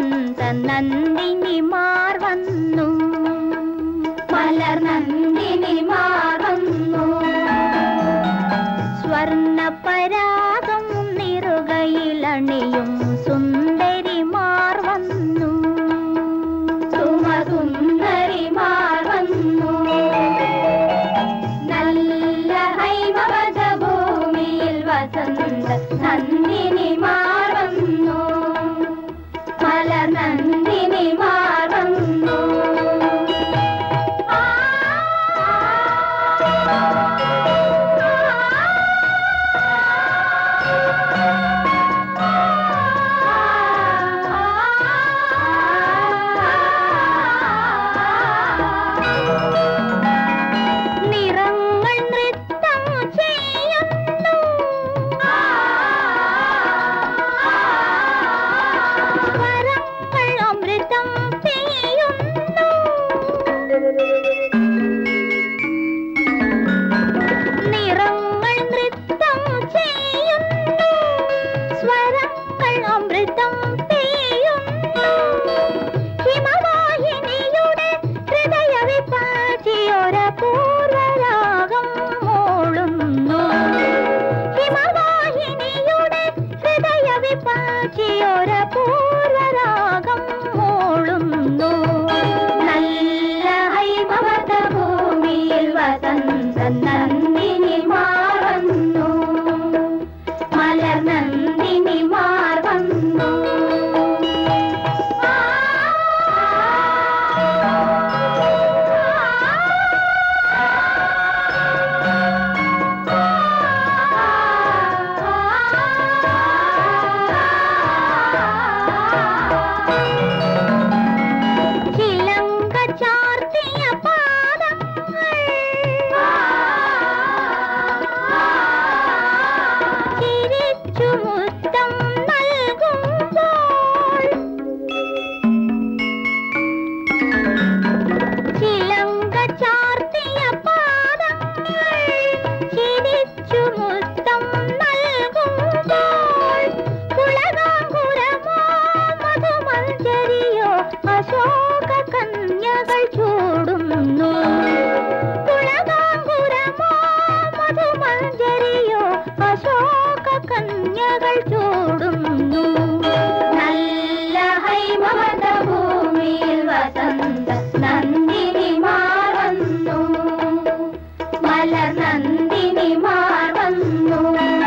വസന്ത നന്ദിനിമാർ വന്നു മലർ നന്ദിനിമാർ വന്നു സ്വർണ്ണ പരാഗം നിറുകയിലണിയും സുന്ദരിമാർ വന്നു സുമസുന്ദരിമാർ വന്നു നല്ല ഹൈമവത ഭൂമിയിൽ വസന്ത നന്ദിനിമാർ വന്നു മലർ നന്ദിനിമാർ വന്നു ആ, നിറങ്ങൾ നൃത്തം ചെയ്യുന്നു സ്വരങ്ങൾ അമൃതം പെയ്യുന്നു നിറങ്ങൾ നൃത്തം ചെയ്യുന്നു സ്വരങ്ങൾ അമൃതം പെയ്യുന്നു ഹിമവാഹിനിയുടെ ഹൃദയ വിപാചിയൊര പൂർവരാഗം മൂളുന്നു ഹിമവാഹിനിയുടെ ഹൃദയ വിപാചിയൊര പൂർവരാഗം മൂളുന്നു നല്ല ഹൈമവത ഭൂമിയിൽ വസന്ത നന്ദിനി മാറുന്നു മലർ നന്ദിനി മാർ വന്നു ചിലങ്ക ചാർത്തിയ പാദങ്ങൾ ചിരിച്ചു മുത്തം നൽകുമ്പോൾ ചിലങ്ക ചാർത്തിയ പാദങ്ങൾ ചിരിച്ചു മുത്തം നൽകുമ്പോൾ പുളകാങ്കുരമോ മധുമഞ്ചരിയോ അശോക കന്യകൾ ചൂടുന്നു പുളകാങ്കുരമോ മധുമഞ്ചരിയോ അശോക കന്യകൾ ചൂടുന്നു നല്ല ഹൈമവത ഭൂമിയിൽ വസന്ത നന്ദിനി മാറുന്നു മലർ നന്ദിനി മാറുന്നു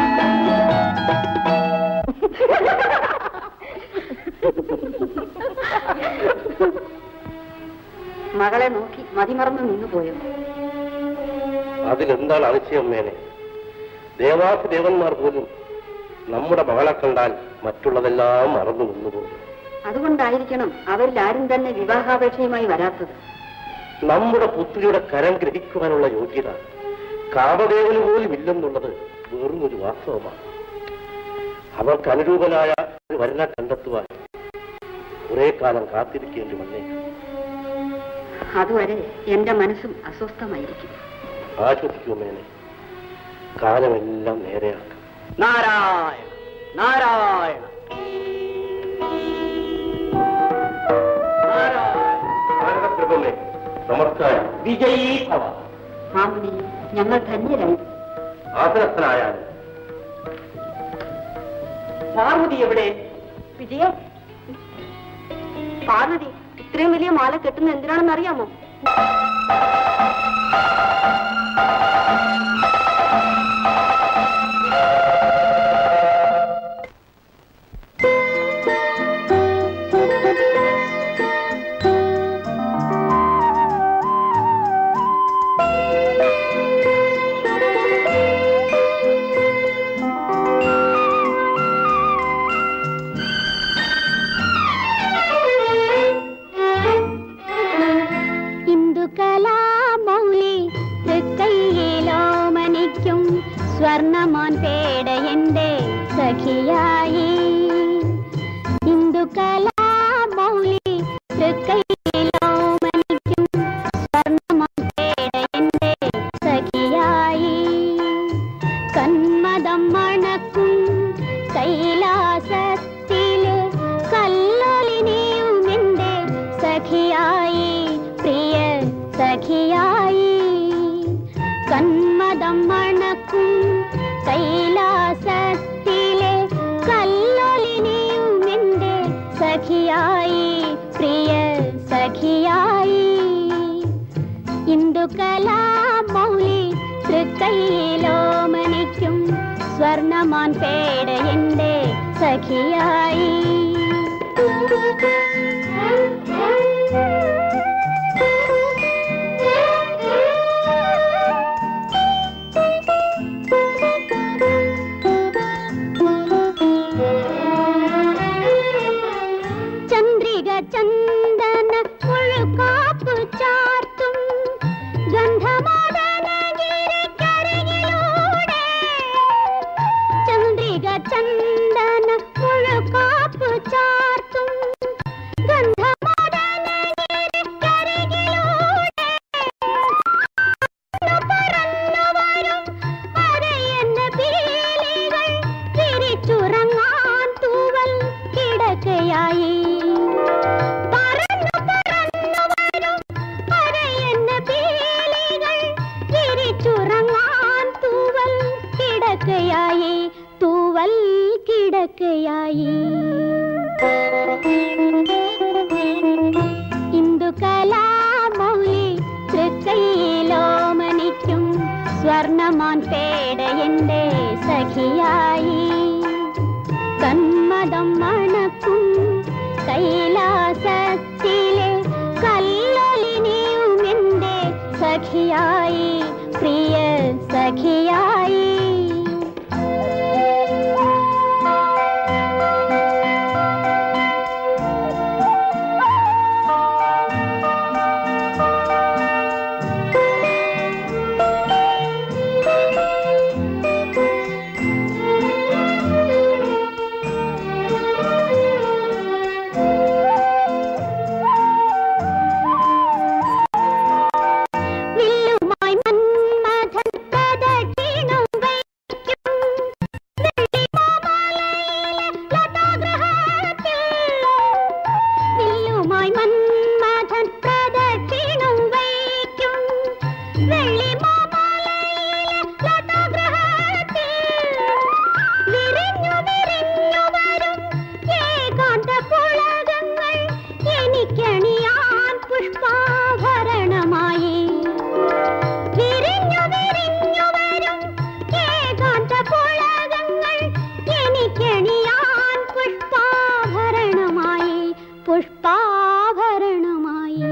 മകളെ നോക്കി മതിമറന്നു നിന്നുപോയോ അതിലെന്താണ് അതിശയം മേനെ ദേവാസി ദേവന്മാർ പോലും നമ്മുടെ മകളെ കണ്ടാൽ മറ്റുള്ളതെല്ലാം മറന്നു നിന്നുപോകും അതുകൊണ്ടായിരിക്കണം അവരിൽ ആരും തന്നെ വിവാഹാപേക്ഷയുമായി വരാത്തത് നമ്മുടെ പുത്രിയുടെ കരം ഗ്രഹിക്കുവാനുള്ള യോഗ്യത കാമദേവന് പോലും ഇല്ലെന്നുള്ളത് വെറും ഒരു വാസ്തവമാണ് അവർക്ക് അനുരൂപനായ ഒരു വരനെ കണ്ടെത്തുവാൻ കുറെ കാലം കാത്തിരിക്കേണ്ടി വന്നേക്കും അതുവരെ എന്റെ മനസ്സും അസ്വസ്ഥമായിരിക്കും ആശ്വസിക്കൂ മേനെ കാലമെല്ലാം നേരെയാക്കാം നാരായണ നാരായണ നാരായണ ഭാരതപ്രഭമേ നമസ്കാരം വിജയീ ഭവ മാമുനി ഞങ്ങൾ ധന്യരായി ആസനസ്ഥനായാലും പാർവതി എവിടെ വിജയ പാർവതി ഇത്രയും വലിയ മാല കെട്ടുന്നത് എന്തിനാണെന്ന് അറിയാമോ ఇందు కళా మౌలి സഖിയായി പ്രിയ സഖിയായി കന്മദം മണക്കും കൈലാസത്തിലെ കല്ലൊലിനിയും എൻ്റെ സഖിയായി പ്രിയ സഖിയായി ഇന്ദുകലാമൗലി തൃക്കൈയിലോമനിക്കും സ്വർണമാൻ പേട എൻ്റെ സഖിയായി ചന്ദ്രിക ചന്ദന മുഴുക്കാപ്പു ചാർത്തും ഗന്ധമോദനഗിരിക്കരികിലൂടെ ചന്ദ്രിക ചന്ദന മുഴുക്കാപ്പു ചാർത്തും ഗന്ധമോദനഗിരിക്കരികിലൂടെ പറന്നു വരും അരയന്ന പീലികൾ തിരിച്ചുറങ്ങാൻ തൂവൽ കിടക്കയായി പറന്നു പറന്നു വരും അരയന്ന പീലികൾ തിരിച്ചുറങ്ങാൻ തൂവൽ കിടക്കയായി തൂവൽ കിടക്കയായി ഇന്ദുകലാമൗലി തൃക്കൈയിലോമനിക്കും സ്വർണമാൻ പേട എൻ്റെ സഖിയായി കന്മദം മണക്കും കൈലാസത്തിലെ കല്ലൊലിനിയും എൻ്റെ സഖിയായി പ്രിയ സഖിയായി വില്ലുമായി മന്മഥൻ പ്രദക്ഷിണം വയ്ക്കും വെള്ളിമാമലയിലെ ലതാഗ്രഹത്തിൽ. വില്ലുമായി മന്മഥൻ പ്രദക്ഷിണം വയ്ക്കും വെള്ളിമാമലയിലെ ലതാഗ്രഹത്തിൽ. വിരിഞ്ഞു വിരിഞ്ഞു വരും ഏകാന്ത പുളകങ്ങൾ എനിക്കണിയാൻ പുഷ്പാഭരണമായി വിരിഞ്ഞു വിരിഞ്ഞു വരും ഏകാന്ത പുളകങ്ങൾ എനിക്കണിയാൻ പുഷ്പാഭരണമായി പുഷ്പാഭരണമായി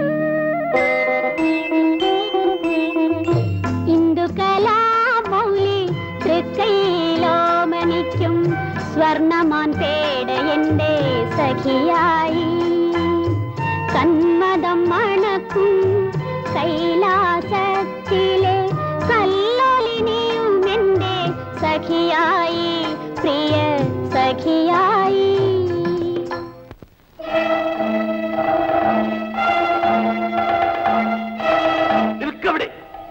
ഇന്ദുകലാമൗലി തൃക്കൈലോമനിക്കും സ്വർണമാൻ പേട എൻ്റെ സഖിയായി കന്മദം മണക്കും കൈലാസത്തിലെ കല്ലൊലിനിയും എൻ്റെ സഖിയായി പ്രിയ സഖിയായി നിൽക്കവിടെ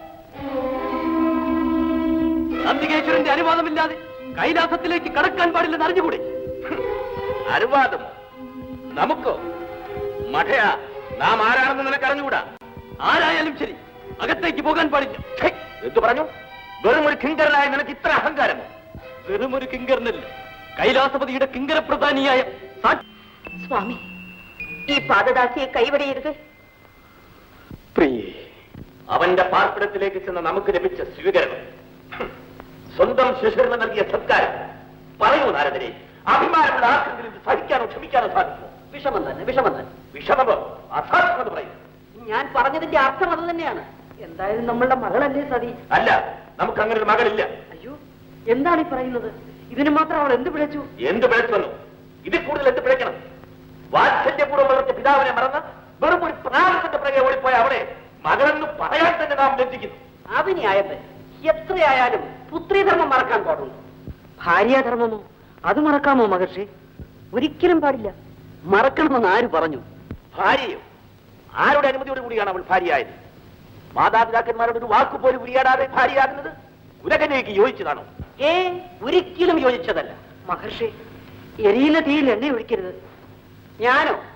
നന്ദികേശ്വരന്റെ അനുവാദമില്ലാതെ കൈലാസത്തിലേക്ക് കടക്കാൻ പാടില്ലെന്ന് അറിഞ്ഞുകൂടെ അനുവാദം നമുക്കോ മഠയാ നാം ആരാണെന്ന് നിനക്ക് അറിഞ്ഞുകൂടാ ആരായാലും ശരി അകത്തേക്ക് പോകാൻ പാടില്ല ഛെ, എന്തു പറഞ്ഞു വെറും ഒരു കിങ്കരനായ നിനക്ക് ഇത്ര അഹങ്കാരമോ വെറുമൊരു കിങ്കരനല്ല കൈലാസപതിയുടെ കിങ്കരപ്രധാനിയായ സാക്ഷി സ്വാമി ഈ പാദദാസിയെ കൈവടിയരുത് പ്രിയേ അവന്റെ പാർപ്പിടത്തിലേക്ക് ചെന്ന നമുക്ക് ലഭിച്ച സ്വീകരണം ഹും, സ്വന്തം ശിശുരന് നൽകിയ സത്കാരം പറയൂ നാരദരെ അഭിമാനമുള്ള ആർക്കെങ്കിലും ഇത് സഹിക്കാനോ ക്ഷമിക്കാനോ സാധിക്കുമോ വിഷമം തന്നെ വിഷമം തന്നെ വിഷമമോ അസാധ്യമെന്ന് പറയും ഞാൻ പറഞ്ഞതിന്റെ അർത്ഥം അത് തന്നെയാണ് എന്തായാലും നമ്മളുടെ മകളല്ലേ സതി അല്ല നമുക്ക് അങ്ങനെ ഒരു മകളില്ല അയ്യോ എന്താണ് ഈ പറയുന്നത് ഇതിന് മാത്രം അവൾ എന്ത് പിഴച്ചു എന്ത് പിഴച്ചു വന്നു ഇതിൽ കൂടുതൽ എന്ത് പിഴയ്ക്കണം വാത്സല്യപൂർവ്വം വളർത്തിയ പിതാവിനെ മറന്ന് വെറും ഒരു പ്രാണത്തിന്റെ പിറകെ ഓടിപ്പോയ അവിടെ മകളെന്ന് പറയാൻ തന്നെ നാം ലജ്ജിക്കുന്നു അതിനായത് എത്രയായാലും പുത്രീധർമ്മം മറക്കാൻ പാടുള്ളൂ ഭാര്യാധർമ്മമോ അത് മറക്കാമോ മഹർഷി ഒരിക്കലും പാടില്ല മറക്കണമെന്ന് ആര് പറഞ്ഞു ഭാര്യയോ ആരുടെ അനുമതിയോട് കൂടിയാണ് അവൾ ഭാര്യയായത് മാതാപിതാക്കന്മാരോട് ഒരു വാക്ക് പോലും ഉരിയാടാതെ ഭാര്യയാകുന്നത് ഉലകനയ്ക്ക് യോജിച്ചതാണോ ഏ ഒരിക്കലും യോജിച്ചതല്ല മഹർഷി എരിയുന്ന തീയിൽ എണ്ണ ഒഴിക്കരുത് ഞാനോ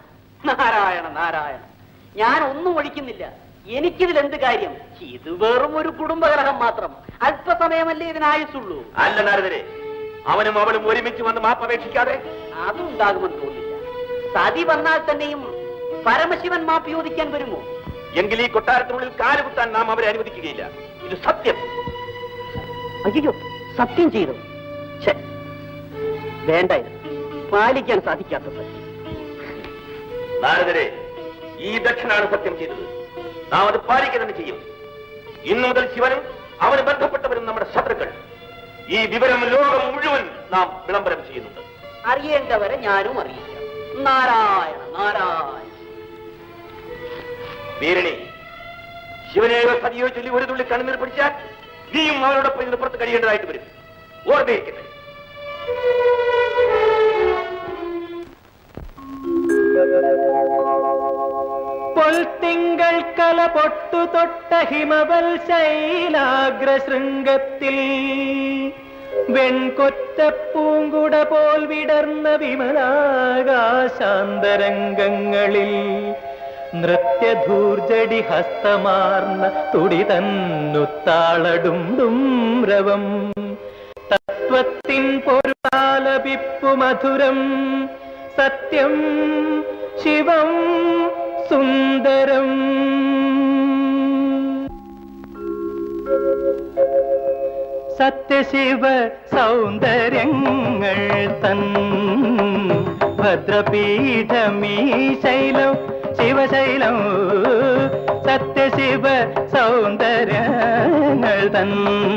നാരായണ നാരായണ ഞാൻ ഒന്നും ഒഴിക്കുന്നില്ല എനിക്കിതിൽ എന്ത് കാര്യം ഇത് വെറും ഒരു കുടുംബകലഹം മാത്രം അല്പസമയമല്ലേ ഇതിനായുസുള്ളൂ അല്ല നാരദരെ അവനും അവളും ഒരുമിച്ച് വന്ന് മാപ്പപേക്ഷിക്കാതെ അതും ഉണ്ടാകുമെന്ന് തോന്നില്ല സതി വന്നാൽ തന്നെയും പരമശിവൻ മാപ്പ് ചോദിക്കാൻ വരുമോ എങ്കിൽ ഈ കൊട്ടാരത്തിനുള്ളിൽ കാലുകുത്താൻ നാം അവരെ അനുവദിക്കുകയില്ല ഇത് സത്യം അയ്യോ സത്യം ചെയ്തു ഛെ, വേണ്ട ഇത് പാലിക്കാൻ സാധിക്കാത്ത സത്യം നാരദരെ ഈ ദക്ഷനാണ് സത്യം ചെയ്തത് നാം അത് പാലിക്കുക തന്നെ ചെയ്യും ഇന്നു മുതൽ ശിവനും അവന് ബന്ധപ്പെട്ടവരും നമ്മുടെ ശത്രുക്കൾ ഈ വിവരം ലോകം മുഴുവൻ നാം വിളംബരം ചെയ്യുന്നുണ്ട് അറിയേണ്ടവരെ ഞാനും അറിയിക്കാം നാരായണ നാരായണ വീരണി ശിവനെയോ സതിയോ ചൊല്ലി ഒരു തുള്ളി കണ്ണുനീർ പിടിച്ചാൽ നീയും അവരോടൊപ്പം ഇതിന് പുറത്ത് കഴിയേണ്ടതായിട്ട് വരും ഓർമ്മയിരിക്കട്ടെ പൊൽത്തിങ്കൾ കല പൊട്ടു തൊട്ട ഹിമവൽ ശൈലാഗ്രശൃംഗത്തിൽ വെൺകൊറ്റപ്പൂങ്കുട പോൽ വിടർന്ന വിമലാകാശാന്തരംഗങ്ങളിൽ നൃത്യധൂർജടി ഹസ്തമാർന്ന തുടി തന്നുത്താളടും രവം തത്വത്തിൻ പൊരുളാലപിപ്പു മധുരം സത്യം ശിവം സുന്ദരം സത്യശിവ സൗന്ദര്യങ്ങൾ തൻ ഭദ്രപീഠമീ ശൈലം ശിവശൈലം സത്യശിവ സൗന്ദര്യങ്ങൾ തൻ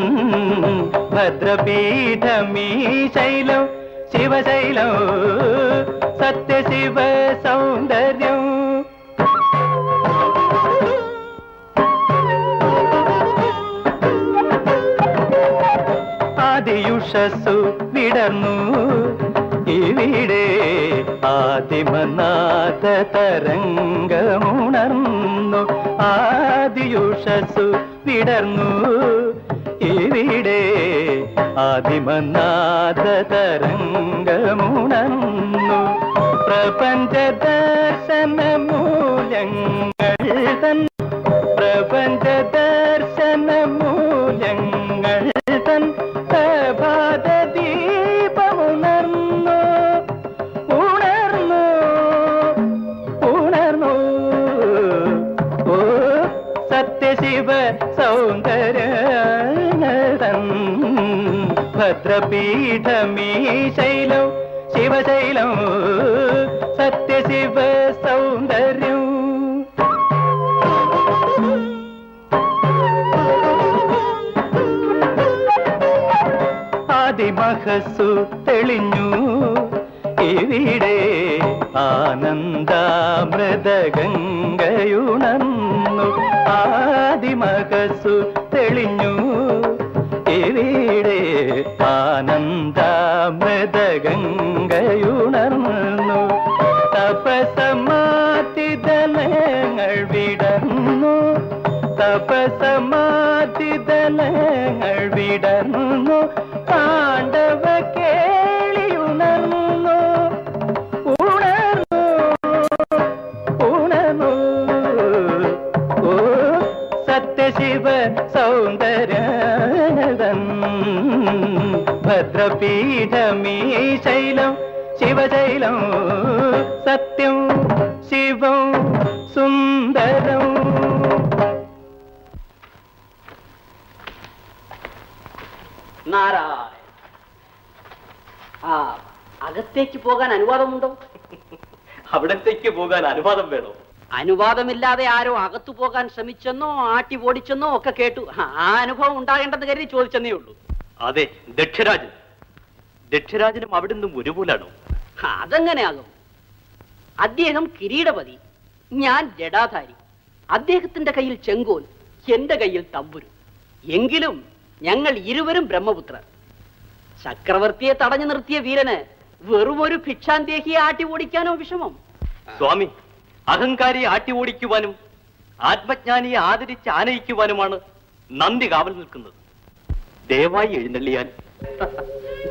ഭദ്രപീഠമീ ശൈലം ശിവശൈലം സത്യശിവ സൗന്ദര്യം ആദിയുഷസ്സു വിടർന്നു ഇവിടെ ആദിമനാഥ തരംഗമുണർന്നു ആദിയുഷസ്സു വിടർന്നു ഇവിടെ ആദിമനാഥ തരംഗമുണർന്നു പ്രപഞ്ച ദർശന മൂല്യങ്ങൾ തൻ പ്രപഞ്ച ദർശന മൂല്യങ്ങൾ തൻ പ്രഭാത ദീപമുണർന്നു ഉണർന്നു ഉണർന്നു ഓ സത്യശിവ സൗന്ദര്യതൻ ഭദ്രപീഠമീ ശൈലം ശിവശൈലം സത്യശിവ സൗന്ദര്യം ആദിമഹസു തെളിഞ്ഞു ഇവിടെ ആനന്ദാമൃതഗംഗയുണർന്നു ആദിമഹസു തെളിഞ്ഞു ഇവിടെ ആനന്ദാമൃതഗംഗയുണർന്നു തപസമാതിദലങ്ങൾ വിടർന്നു തപസമാതിദലങ്ങൾ വിടർന്നു താണ്ഡവ കേളിയുണർന്നു ഉണർന്നു ഉണർന്നു ഓ സത്യശിവ സൗന്ദര്യതൻ ഭദ്രപീഠമീ ശൈലം ശിവശൈലം സത്യം ശിവം സുന്ദരം നാരായണ ആ അകത്തേക്ക് പോകാൻ അനുവാദമുണ്ടോ അവിടത്തേക്ക് പോകാൻ അനുവാദം വേണോ അനുവാദമില്ലാതെ ആരോ അകത്തു പോകാൻ ശ്രമിച്ചെന്നോ ആട്ടി ഓടിച്ചെന്നോ ഒക്കെ കേട്ടു ആ ആ അനുഭവം ഉണ്ടാകേണ്ടെന്ന് കരുതി ചോദിച്ചെന്നേ ഉള്ളൂ അതെ ദക്ഷരാജൻ ദക്ഷരാജനും അവിടുന്ന് ഒരുപോലാണോ ആ, അതെങ്ങനെയാകും അദ്ദേഹം കിരീടപതി ഞാൻ ജഡാധാരി അദ്ദേഹത്തിന്റെ കയ്യിൽ ചെങ്കോൽ എന്റെ കയ്യിൽ തമ്പുരു എങ്കിലും ഞങ്ങൾ ഇരുവരും ബ്രഹ്മപുത്രർ ചക്രവർത്തിയെ തടഞ്ഞു നിർത്തിയ വീരന് വെറുമൊരു ഭിക്ഷാന്തേഹിയെ ആട്ടി ഓടിക്കാനോ വിഷമം സ്വാമി അഹങ്കാരിയെ ആട്ടി ഓടിക്കുവാനും ആത്മജ്ഞാനിയെ ആദരിച്ച് ആനയിക്കുവാനുമാണ് നന്ദി കാവൽ നിൽക്കുന്നത് ദയവായി എഴുന്നള്ളിയാൽ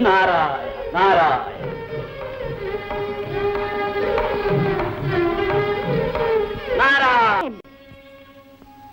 നാരായണ നാരായണ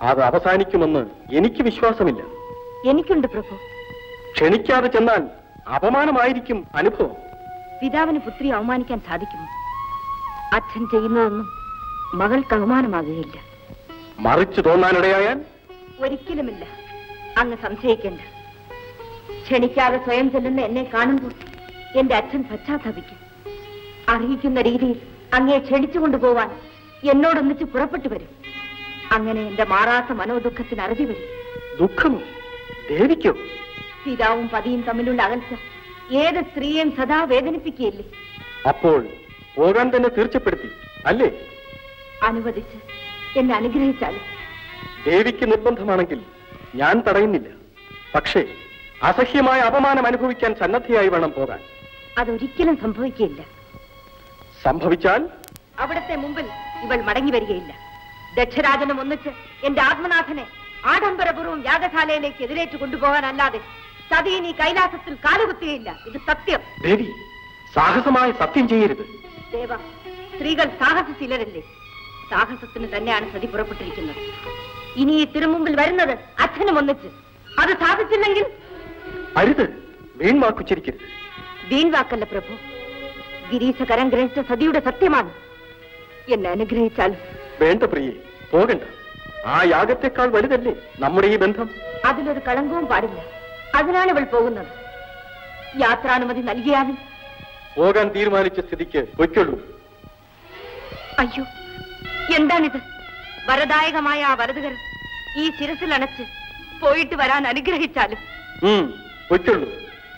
അത് അവസാനിക്കുമെന്ന് എനിക്ക് വിശ്വാസമില്ല എനിക്കുണ്ട് പ്രഭു ക്ഷണിക്കാതെ ചെന്നാൽ അപമാനമായിരിക്കും അനുഭവം പിതാവിന് പുത്രി അവമാനിക്കാൻ സാധിക്കുമോ അച്ഛൻ ചെയ്യുന്നതൊന്നും മകൾക്ക് അവമാനമാകുകയില്ല മറിച്ചു തോന്നാനിടയായാൽ ഒരിക്കലുമില്ല അങ്ങ് സംശയിക്കേണ്ട ക്ഷണിക്കാതെ സ്വയം ചെല്ലുന്ന എന്നെ കാണുമ്പോൾ എന്റെ അച്ഛൻ പശ്ചാത്തപിക്കും അറിയിക്കുന്ന രീതിയിൽ അങ്ങയെ ക്ഷണിച്ചു കൊണ്ടുപോവാൻ എന്നോടൊന്നിച്ച് പുറപ്പെട്ടു വരും അങ്ങനെ എന്റെ മാറാത്ത മനോദുഃഖത്തിന് അറുതി വരും ദുഃഖമോ ദേവിക്കോ പിതാവും പതിയും തമ്മിലുള്ള അകൽച്ച ഏത് സ്ത്രീയെയും സദാ വേദനിപ്പിക്കുകയില്ലേ അപ്പോൾ പോകാൻ തന്നെ തീർച്ചപ്പെടുത്തി അല്ലേ അനുവദിച്ച് എന്നെ അനുഗ്രഹിച്ചാലും ദേവിക്ക് നിർബന്ധമാണെങ്കിൽ ഞാൻ തടയുന്നില്ല പക്ഷേ അസഹ്യമായ അപമാനം അനുഭവിക്കാൻ സന്നദ്ധയായി വേണം പോകാൻ അതൊരിക്കലും സംഭവിക്കുകയില്ല സംഭവിച്ചാൽ അവിടത്തെ മുമ്പിൽ ഇവൾ മടങ്ങി വരികയില്ല ദക്ഷരാജനും ഒന്നിച്ച് എന്റെ ആത്മനാഥനെ ആഡംബരപൂർവ്വം യാഗശാലയിലേക്ക് എതിരേറ്റ് കൊണ്ടുപോകാനല്ലാതെ സതിയൻ ഈ കൈലാസത്തിൽ കാലുകുത്തുകയില്ല ഇത് സത്യം ദേവി സാഹസമായ സത്യം ചെയ്യരുത് ദേവ സ്ത്രീകൾ സാഹസശീലരല്ലേ സാഹസത്തിന് തന്നെയാണ് സതി പുറപ്പെട്ടിരിക്കുന്നത് ഇനി ഈ തിരുമുമ്പിൽ വരുന്നത് അച്ഛനും ഒന്നിച്ച് അത് സാധിച്ചില്ലെങ്കിൽ അരുത് വീൺവാക്കുച്ചരിക്കരുത് വീൺവാക്കല്ല പ്രഭു ഗിരീശ കരം ഗ്രഹിച്ച സതിയുടെ സത്യമാണ് എന്നെ അനുഗ്രഹിച്ചാലും വേണ്ട പ്രിയെ പോകണ്ട ആ യാഗത്തെക്കാൾ വലുതല്ലേ നമ്മുടെ ഈ ബന്ധം അതിലൊരു കളങ്കവും പാടില്ല അതിനാണ് ഇവൾ പോകുന്നത് യാത്രാനുമതി നൽകിയാലും പോകാൻ തീരുമാനിച്ച സ്ഥിതിക്ക് പൊയ്ക്കൊള്ളൂ അയ്യോ എന്താണിത് വരദായകമായ ആ വരതുകരം ഈ ശിരസിൽ അണച്ച് പോയിട്ട് വരാൻ അനുഗ്രഹിച്ചാലും ഉം, പൊയ്ക്കൊള്ളൂ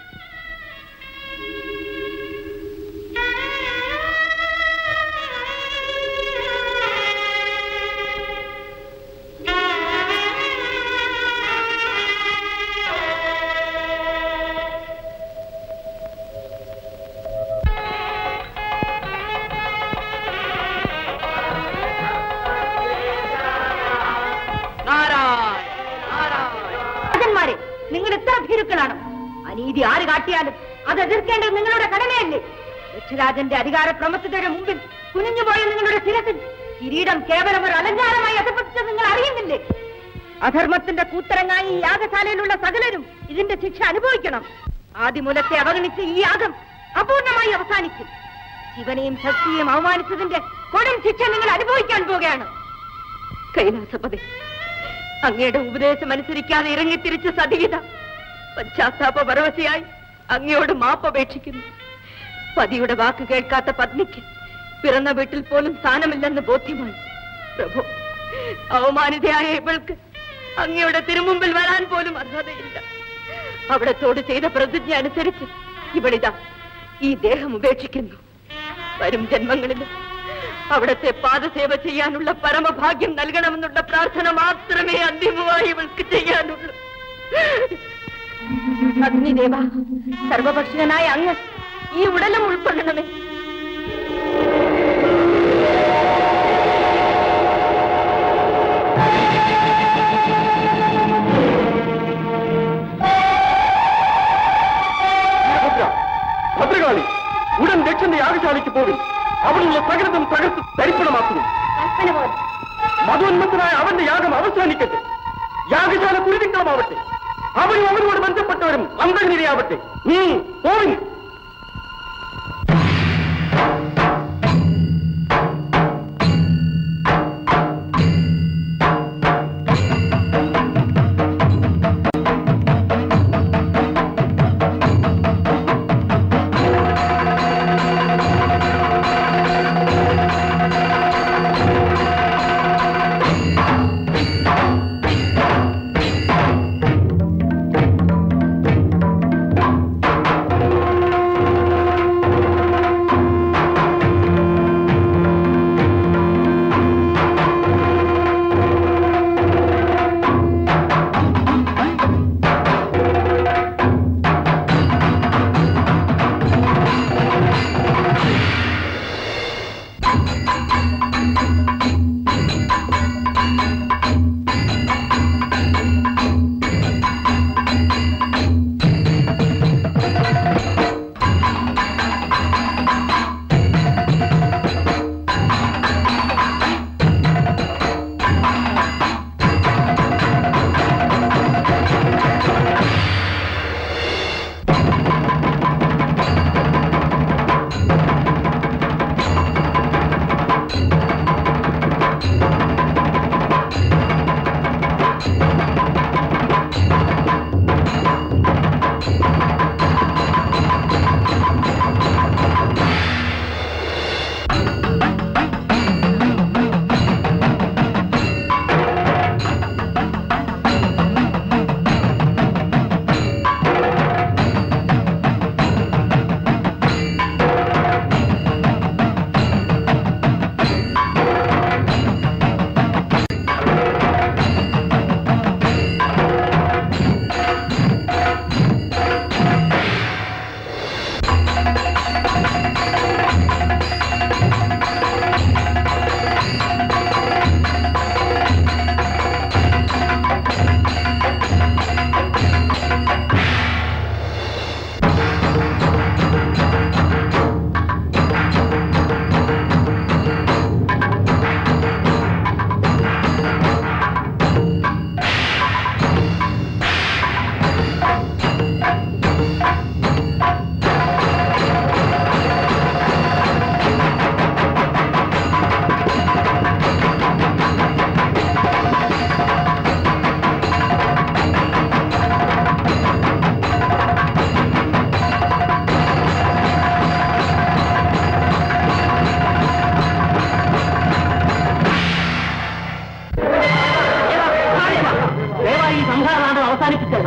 നാരായണ നാരായണ രാജന്മാരെ നിങ്ങൾ എത്ര ഭീരുക്കളാണ് അനീതി ആര് കാട്ടിയാലും അത് എതിർക്കേണ്ടത് നിങ്ങളുടെ കടമയല്ലേ ദക്ഷരാജന്റെ അധികാര പ്രമത്തതയുടെ മുമ്പിൽ കുനിഞ്ഞുപോയ നിങ്ങളുടെ ശിരസിൽ കിരീടം കേവലം ഒരു അലങ്കാരമായി അധപ്പതിച്ചത് നിങ്ങൾ അറിയുന്നില്ലേ അധർമ്മത്തിന്റെ കൂത്തരങ്ങായി ഈ യാഗശാലയിലുള്ള സകലരും ഇതിന്റെ ശിക്ഷ അനുഭവിക്കണം ആദിമൂലത്തെ അവഗണിച്ച ഈ യാഗം അപൂർണമായി അവസാനിക്കും ശിവനെയും ശക്തിയെയും അവമാനിച്ചതിന്റെ കൊടും ശിക്ഷ നിങ്ങൾ അനുഭവിക്കാൻ പോവുകയാണ് കൈലാസപതി അങ്ങയുടെ ഉപദേശം അനുസരിക്കാതെ ഇറങ്ങിത്തിരിച്ച സതീത പശ്ചാത്താപ പരവശയായി അങ്ങയോട് മാപ്പപേക്ഷിക്കുന്നു പതിയുടെ വാക്ക് കേൾക്കാത്ത പത്നിക്ക് പിറന്ന വീട്ടിൽ പോലും സ്ഥാനമില്ലെന്ന് ബോധ്യമായി പ്രഭു അവമാനിതയായ ഇവൾക്ക് അങ്ങയുടെ തിരുമുമ്പിൽ വരാൻ പോലും അർഹതയില്ല അവിടത്തോട് ചെയ്ത പ്രതിജ്ഞ അനുസരിച്ച് ഇവളിതാ ഈ ദേഹം ഉപേക്ഷിക്കുന്നു വരും ജന്മങ്ങളിലും അവിടത്തെ പാദസേവ ചെയ്യാനുള്ള പരമഭാഗ്യം നൽകണമെന്നുള്ള പ്രാർത്ഥന മാത്രമേ അന്തിമമായി ഇവൾക്ക് ചെയ്യാനുള്ളൂ അഗ്നിദേവ സർവഭക്ഷണനായ അങ്ങ് ഈ ഉടലും ഉൾക്കൊള്ളണമേ ഭദ്ര ഭദ്രകാളി ഉടൻ ദക്ഷന്റെ യാഗശാലയ്ക്ക് പോകും അവിടെയുള്ള സകലതും തകർത്ത് തരിപ്പണമാക്കുന്നു കൽപ്പന പോലെ മതോന്മത്തനായ അവന്റെ യാഗം അവസാനിക്കട്ടെ യാഗശാല കുരുതിക്കളമാവട്ടെ അവരും അവരോട് ബന്ധപ്പെട്ടവരും അന്തകനിരയാവട്ടെ നീ പോവിൻ ആ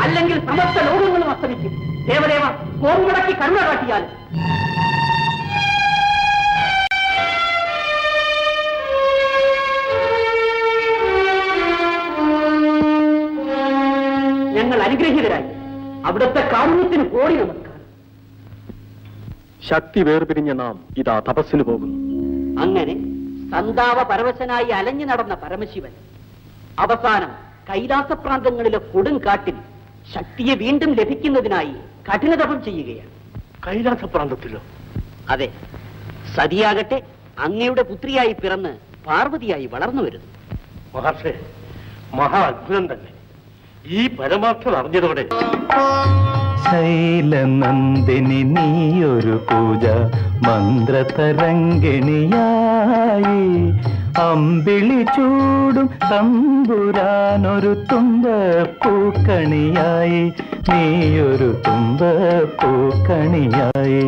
അല്ലെങ്കിൽ സമസ്ത ലോകങ്ങളും അസ്തമിക്കും ദേവദേവ കോൺമുടക്കി കരുണ കാട്ടിയാൽ ഞങ്ങൾ അനുഗ്രഹീതരായി അവിടുത്തെ കാരുണ്യത്തിന് കോടി നമസ്കാരം ശക്തി വേർപിരിഞ്ഞ നാം ഇതാ തപസ്സിന് പോകുന്നു അങ്ങനെ സന്താപ പരവശനായി അലഞ്ഞു നടന്ന പരമശിവൻ അവസാനം കൈലാസപ്രാന്തങ്ങളിലെ കൊടുങ്കാട്ടിൽ ശക്തിയെ വീണ്ടും ലഭിക്കുന്നതിനായി കഠിനതപം ചെയ്യുകയാണ് കൈലാസപ്രാന്തത്തിലോ അതെ സതിയാകട്ടെ അങ്ങയുടെ പുത്രിയായി പിറന്ന് പാർവതിയായി വളർന്നു വരുന്നു മഹർഷേ മഹാ അത്ഭുതം തന്നെ ഈ പരമാർത്ഥം അറിഞ്ഞതോടെ ശൈലനന്ദിനി നീയൊരു പൂജ മന്ത്രതരംഗിണിയായി അമ്പിളി ചൂടും തമ്പുരാനൊരു തുമ്പ പൂക്കണിയായി നീയൊരു തുമ്പ പൂക്കണിയായി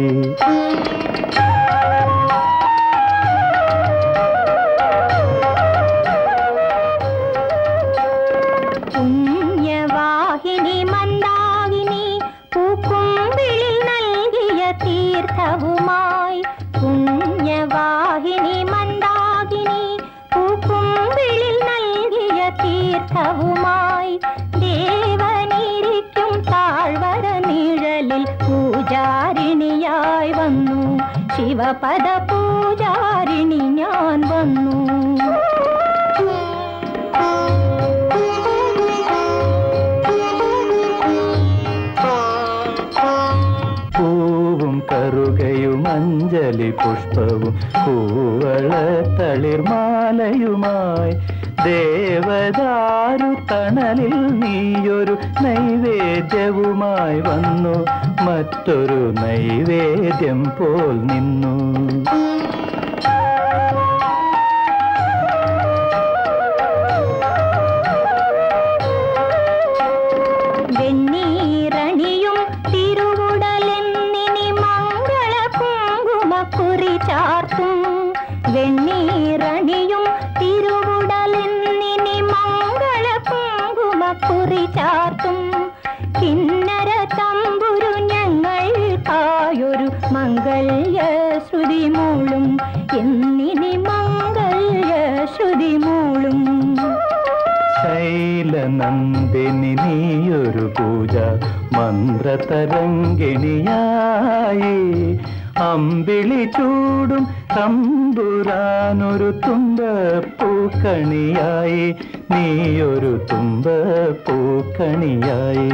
പുണ്യവാഹിനി മന്ദാകിനി പൂക്കുമ്പിളിൽ നൽകിയ തീർത്ഥവുമായി പുണ്യവാഹിനി മന്ദാകിനി പൂക്കുമ്പിളിൽ നൽകിയ തീർത്ഥവുമായി ദേവനിരിക്കും താഴ്വര നിഴലിൽ പൂജാരിണിയായി വന്നു ശിവപദ പൂജാരിണി ഞാൻ വന്നു പൂവും കറുകയും അഞ്ജലി പുഷ്പവും പൂവള തളിർമാലയുമായി ദേവദാരു തണലിൽ നീയൊരു നൈവേദ്യവുമായി വന്നു മറ്റൊരു നൈവേദ്യം പോൽ നിന്നു വെണ്ണീറണിയും തിരുവുടലെന്നിനി മംഗള കുങ്കുമക്കുറി ചാർത്തും വെണ്ണീറണിയും തിരുവുടലെന്നിനി മംഗള കുങ്കുമക്കുറി ചാർത്തും കിന്നര തമ്പുരു ഞങ്ങൾക്കായൊരു മംഗല്യ ശ്രുതി മൂളും എന്നിനി മംഗല്യ ശ്രുതി മൂളും ശൈലനന്ദിനി നീയൊരു പൂജ മന്ത്രതരംഗിണിയായി അമ്പിളി ചൂടും തമ്പുരാനൊരു തുമ്പ പൂക്കണിയായി നീയൊരു തുമ്പ പൂക്കണിയായി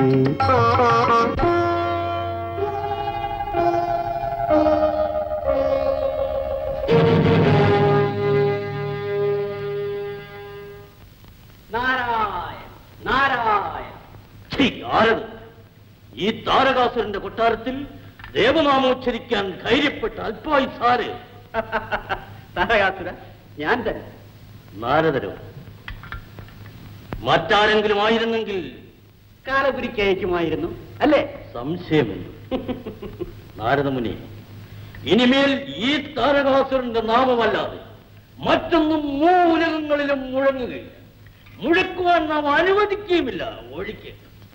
നാരായണ നാരായണ ഛീ, ആരത് ഈ താരകാസുരന്റെ കൊട്ടാരത്തിൽ ദേവനാമോച്ചരിക്കാൻ ധൈര്യപ്പെട്ട അല്പായുസാര് താരകാസുര ഞാൻ തന്നെ നാരദരോ മറ്റാരെങ്കിലും ആയിരുന്നെങ്കിൽ കാലപുരിക്ക് അയക്കുമായിരുന്നു അല്ലേ സംശയമില്ല നാരദമുനി ഇനിമേൽ ഈ താരകാസുരന്റെ നാമമല്ലാതെ മറ്റൊന്നും മൂലകങ്ങളിലും മുഴങ്ങുകയില്ല മുഴക്കുവാൻ നാം അനുവദിക്കുകയുമില്ല ഒഴിക്ക്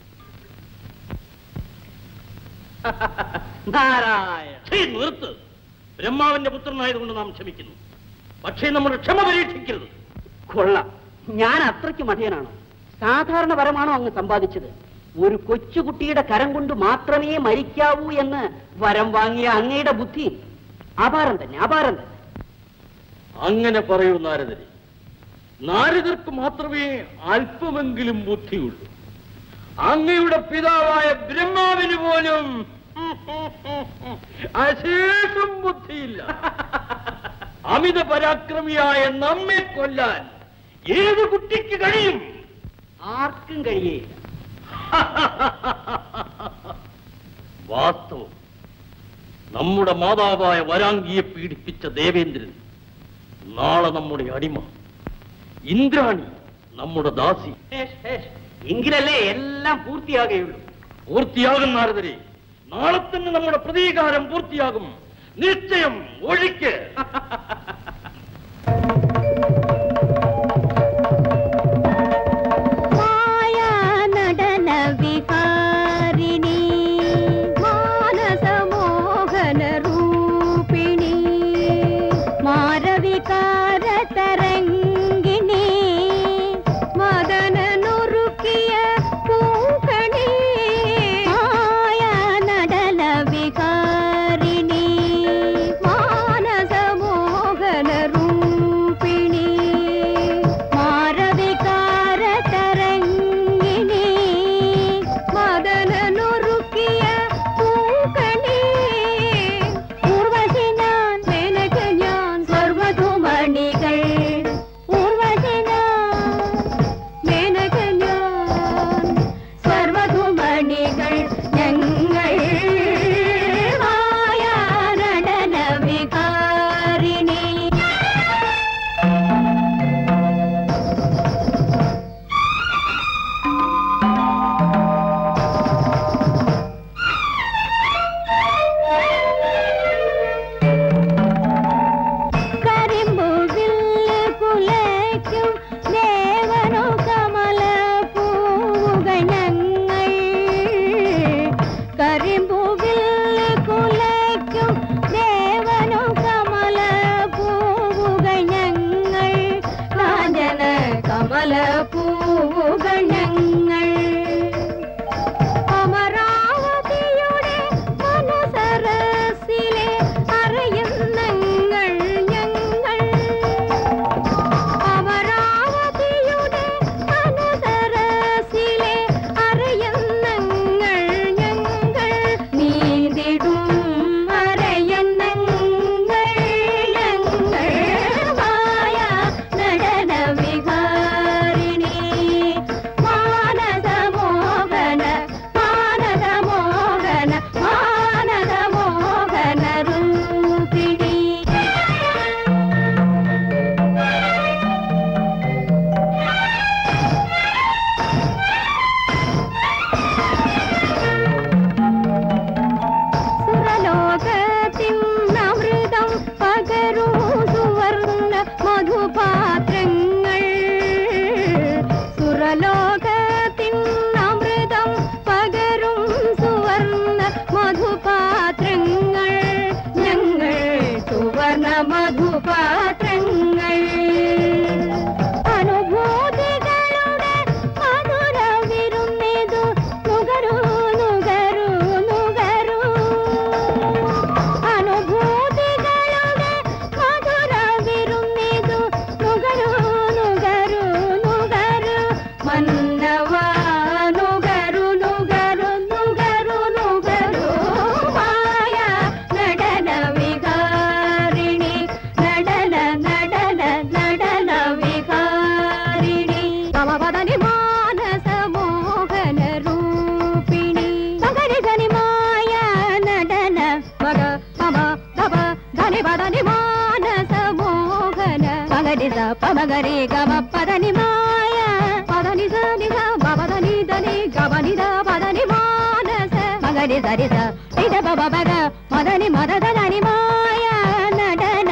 നാരായണ ഛീ, നിർത്ത് ബ്രഹ്മാവിന്റെ പുത്രനായതുകൊണ്ട് നാം ക്ഷമിക്കുന്നു പക്ഷേ നമ്മുടെ ക്ഷമ പരീക്ഷിക്കരുത് കൊള്ളാം ഞാൻ അത്രയ്ക്ക് മഠയനാണോ സാധാരണ വരമാണോ അങ്ങ് സമ്പാദിച്ചത് ഒരു കൊച്ചുകുട്ടിയുടെ കരം കൊണ്ട് മാത്രമേ മരിക്കാവൂ എന്ന് വരം വാങ്ങിയ അങ്ങയുടെ ബുദ്ധി അപാരം തന്നെ അപാരം തന്നെ അങ്ങനെ പറയൂ നാരദരെ നാരദർക്ക് മാത്രമേ അല്പമെങ്കിലും ബുദ്ധിയുള്ളൂ അങ്ങയുടെ പിതാവായ ബ്രഹ്മാവിന് പോലും അശേഷം ബുദ്ധിയില്ല അമിത പരാക്രമിയായ നമ്മെ കൊല്ലാൻ ഏത് കുട്ടിക്ക് കഴിയും ആർക്കും കഴിയേയില്ല വാസ്തവം നമ്മുടെ മാതാവായ വരാങ്കിയെ പീഡിപ്പിച്ച ദേവേന്ദ്രൻ നാളെ നമ്മുടെ അടിമ ഇന്ദ്രാണി നമ്മുടെ ദാസി ഹേഷ്, ഹേഷ്. എങ്കിലല്ലേ എല്ലാം പൂർത്തിയാകുകയുള്ളൂ പൂർത്തിയാകും നാരദരെ നാളെ തന്നെ നമ്മുടെ പ്രതീകാരം പൂർത്തിയാകും നിശ്ചയം ഒഴിക്ക് മായാ നടന വിഹാര പല പൂവുകൾ ഞങ്ങൾ അമരാവതിയുടെ മനസരസിലെ അറിയുന്നങ്ങൾ ഞങ്ങൾ അമരാവതിയുടെ മനസരസിലെ അറിയുന്നങ്ങൾ ഞങ്ങൾ നീന്തിടും അരയന്നങ്ങൾ ഞങ്ങൾ മായ നടന വിഹാരിണി മാനസമോഹന മാനസമോഹന മാനസമോഹന രൂപിണി സുരലോകത്തിന്നമൃതം പകരൂ സുവർണ മധുപാത്രങ്ങൾ സുരലോകത്തിന്നമൃതം പകരും സുവർണ മധുപാത്രങ്ങൾ ഞങ്ങൾ സുവർണ മധുപാത്രങ്ങൾ അനുഭൂതികളുടെ മധുര വിരുന്നിതു നുകരൂ നുകരൂ നുകരൂ അനുഭൂതികളുടെ മധുര വിരുന്നിതു നുകരൂ നുകരൂ നുകരൂ മന്നവ നുകരു നുകരു നുകരു നുകരു മായ നടന വികാരിണി നടന നടന നടന വികാരിണി സമപദനി മാനസ മോഹന രൂപിണി സഗരി ധനി മായ നടന മഗ മമ ഗമ ധനി പദനി മാനസ മോഹന മഗരി സ പമഗരി ഗമ പദനി മായ പദനി സ നി സ ബദനി ധനി ഗമനി ധ പദനി മാനസ മഗരി സരി സ നിധ ബബ ബഗ മദനി മദ ധനി മായ നടന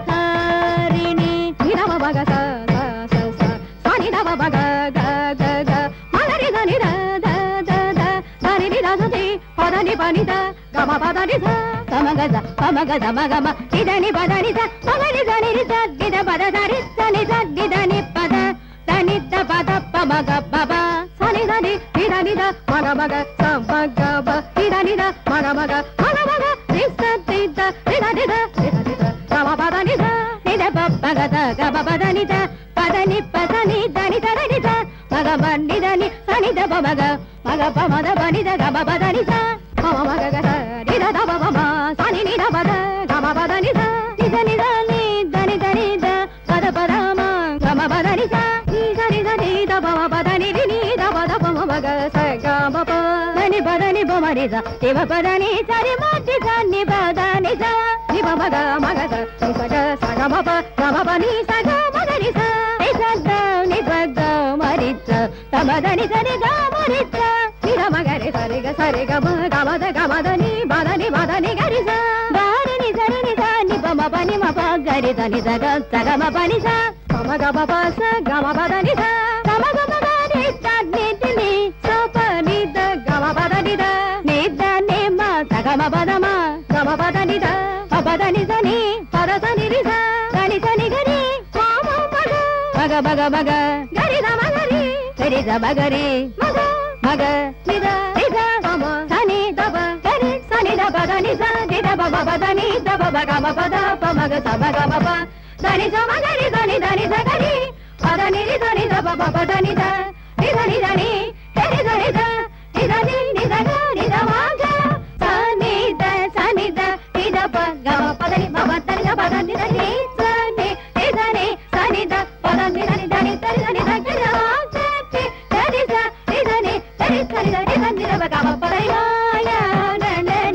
വികാരിണി നിധ ബഗ സ സ സ സ സനി ധ ബഗ ഗ ഗ ഗ മഗരി ധനി ധ ധ ധ ധ ധനി നി ധ ധി పదని పనిద గమ పదని ధ సమగద పమగద మగమ ఇదని పదని ధ పగని ధని రి ధ గిద పద ధరి ధని ధ గిదని పద ధని ధ పద పమగ బబ సని ధని ఇదని ధ మగ మగ సమగ బ ఇదని ధ మగ మగ మగ మగ రి స తి ధ రి ధ ని ధ రి ధ ని ధ గమ పదని ధ ని ధ ప పగద గమ పదని ధ పదని పదని ధని ధని ధ మగ మని ధని సని ధ పమగ మగ పమద పని ధ గమ పదని ధ మమ మగ గ ధ ని ధ ధ ప పమ సని ని ధ పద గమ పదని ధ ని ధ ని ధ ని ధని ధని ధ పద పద మ గమ పదని ధ ని ధ ని ధ ని ధ పమ పదని రి ని ధ పద పమ మగ స గమ ప ధని పదని పమ రి ధ శివ పదని సరి మధ్య ధ ని పదని ధ ని ప మగ మగ ధ ని స గ స గమ ప గమ ప ని స గ మగ ని స ని స గ ని ప గ మరి ధ తమ ధని ధని గ మరి ధ ని ధ మగ రి స రి గ స రి గ మ గ మ ధ గ మ ధ ని ప ధ ని ప ధ ని గ రి స గ రి ని స రి ని ధ ని ప మ ప ని మ ప గ రి ధ ని స గ స గ మ ప ని స ప మ గ ప ప స గ మ ప ధ ని స గ మ గ మ గ రి ధ ని ధి ని స ప ని ధ గ మ ప ధ ని ధ ని ధ ని మ స గ మ ప ధ మ గ మ ప ధ ని ధ ప ప ధ ని ధ ని ప ధ ధ ని రి స ధ ని ధ ని గ రి మ మ మ గ మగ మగ మగ గరి ద మగ రి గరి ద మగ రి మగ మగ ని ద రి ద మమ సని ద బ గరి సని ద బ ద ని స ది ద బ బ బ ద ని ద బ బ గ మ ప ద ప మగ స మగ మ ప ద ని స మగ రి ద ని ద ని ద గ రి ప ద ని రి ద ని ద బ బ బ ద ని ద రి ద ని ద ని గరి ద రి ద రి ద ని ని ద గ రి ద మ గ స ని ద స ని ద రి ద ప గ మ ప ద ని మ ప ద ని ద ప ద ని ద ని స ని రి ద ని స ని ద ప ద ని ద ని ద ని ద ని ద ని ద గ రి ద స టి ద ని స రి ద ని ద ని స ని ద రి ద ని ద బ గ మ ప ద ని మ య న న న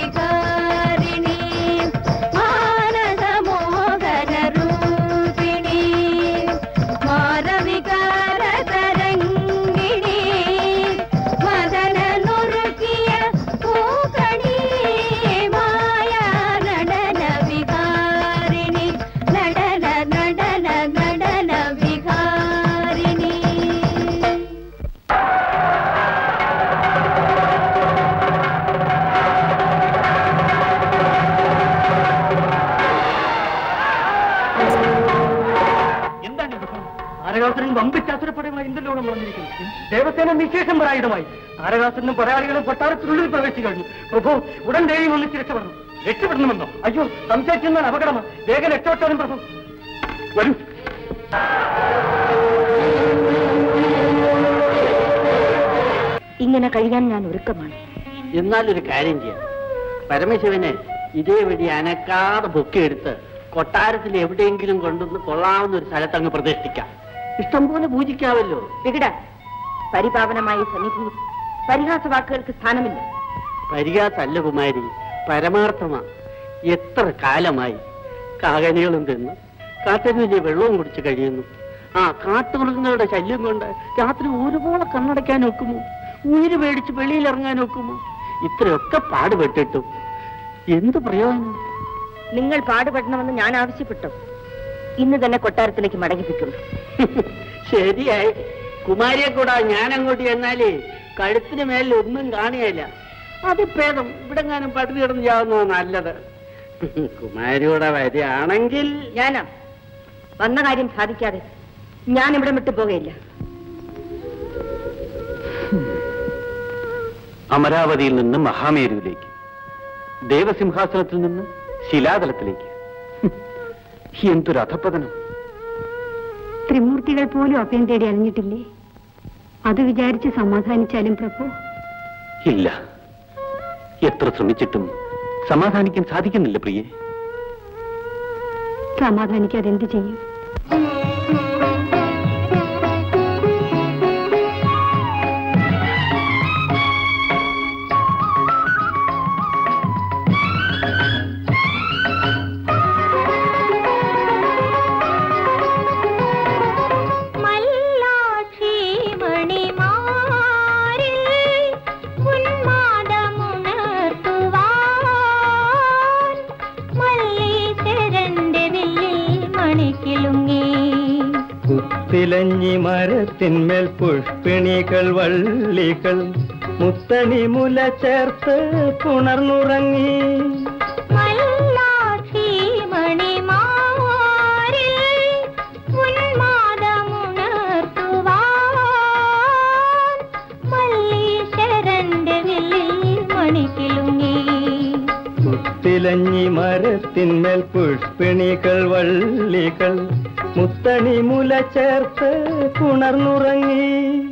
వికారిణి మానస మోహన రూపిణి మార వికార తరంగిణి താരകാസുരൻ വമ്പിച്ചാസുരപ്പടയുമായി ഇന്ദ്രലോകം വളർന്നിരിക്കുന്നു ദേവസേന നിശേഷം പരായുധമായി താരകാസുരനും പടയാളികളും കൊട്ടാരത്തിനുള്ളിൽ പ്രവേശിച്ചു കഴിഞ്ഞു പ്രഭു ഉടൻ ദേവിയും ഒന്നിച്ച് രക്ഷപ്പെടണം രക്ഷപ്പെടണമെന്നോ അയ്യോ സംശയിച്ചെന്നാൽ അപകടമാണ് വേഗം രക്ഷപ്പെട്ടാലും പ്രഭു വരൂ ഇങ്ങനെ കഴിയാൻ ഞാൻ ഒരുക്കമാണ് എന്നാലൊരു കാര്യം ചെയ്യാം പരമശിവനെ ഇതേ വഴി അനക്കാതെ പൊക്കിയെടുത്ത് കൊട്ടാരത്തിൽ എവിടെയെങ്കിലും കൊണ്ടുവന്ന് കൊള്ളാവുന്ന ഒരു സ്ഥലത്ത് അങ്ങ് പ്രതിഷ്ഠിക്കാം ഇഷ്ടം പോലെ പൂജിക്കാവല്ലോ വികട പരിപാവനമായ സന്നിധിയിൽ പരിഹാസ വാക്കുകൾക്ക് സ്ഥാനമില്ല പരിഹാസല്ല കുമാരി പരമാർത്ഥമാ എത്ര കാലമായി കാകനികളും തിന്ന് കാട്ടരുവിലെ വെള്ളവും കുടിച്ച് കഴിയുന്നു ആ കാട്ടുമൃഗങ്ങളുടെ ശല്യം കൊണ്ട് രാത്രി ഒരുപോലെ കണ്ണടയ്ക്കാൻ ഒക്കുമോ ഉയിര് പേടിച്ച് വെളിയിൽ ഇറങ്ങാൻ ഒക്കുമോ ഇത്രയൊക്കെ പാടുപെട്ടിട്ടും എന്ത് പ്രയോജനം നിങ്ങൾ പാടുപെടണമെന്ന് ഞാൻ ആവശ്യപ്പെട്ടു ഇന്ന് തന്നെ കൊട്ടാരത്തിലേക്ക് മടങ്ങിപ്പിക്കുള്ളൂ ശരിയായി കുമാരിയെ കൂടാ ഞാൻ അങ്ങോട്ട് ചെന്നാലേ കഴുത്തിന് മേലിൽ ഒന്നും കാണുകയില്ല അത് ഭേദം ഇവിടെ ഞാനും പട്ടിണി കിടന്ന് ചാവുന്നത് നല്ലത് കുമാരിയുടെ വരികയാണെങ്കിൽ ഞാനാ വന്ന കാര്യം സാധിക്കാതെ ഞാൻ ഇവിടെ വിട്ടു പോകയില്ല അമരാവതിയിൽ നിന്ന് മഹാമേരുവിലേക്ക് ദേവസിംഹാസനത്തിൽ നിന്ന് ശിലാതലത്തിലേക്ക് എന്തൊരു അധപ്പതനം ത്രിമൂർത്തികൾ പോലും അഭയം തേടി അറിഞ്ഞിട്ടില്ലേ അത് വിചാരിച്ച് സമാധാനിച്ചാലും പ്രഭു ഇല്ല എത്ര ശ്രമിച്ചിട്ടും സമാധാനിക്കാൻ സാധിക്കുന്നില്ല പ്രിയെ സമാധാനിക്കാതെ എന്ത് ചെയ്യും കുത്തിലഞ്ഞി മരത്തിന്മേൽ പുഷ്പിണികൾ വള്ളികൾ മുത്തണി മുല ചേർത്ത് പുണർന്നുറങ്ങി കുത്തിലഞ്ഞി മരത്തിന്മേൽ പുഷ്പിണികൾ വള്ളികൾ മുത്തണി മുല ചേർത്ത് പുണർന്നുറങ്ങി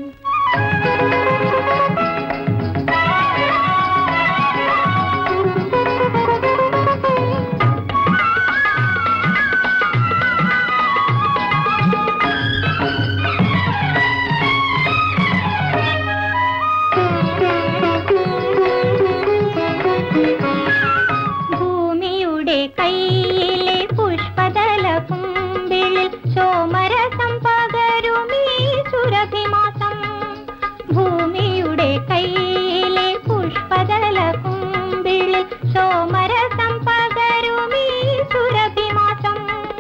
ഭൂമിയുടെ കയ്യിലെ പുഷ്പതല കുമ്പിളിൽ സോമരസം പകരുമീ സുരഭിമാസം ഭൂമിയുടെ കയ്യിലെ പുഷ്പതല കുമ്പിളിൽ സോമരസം പകരുമീ സുരഭിമാസം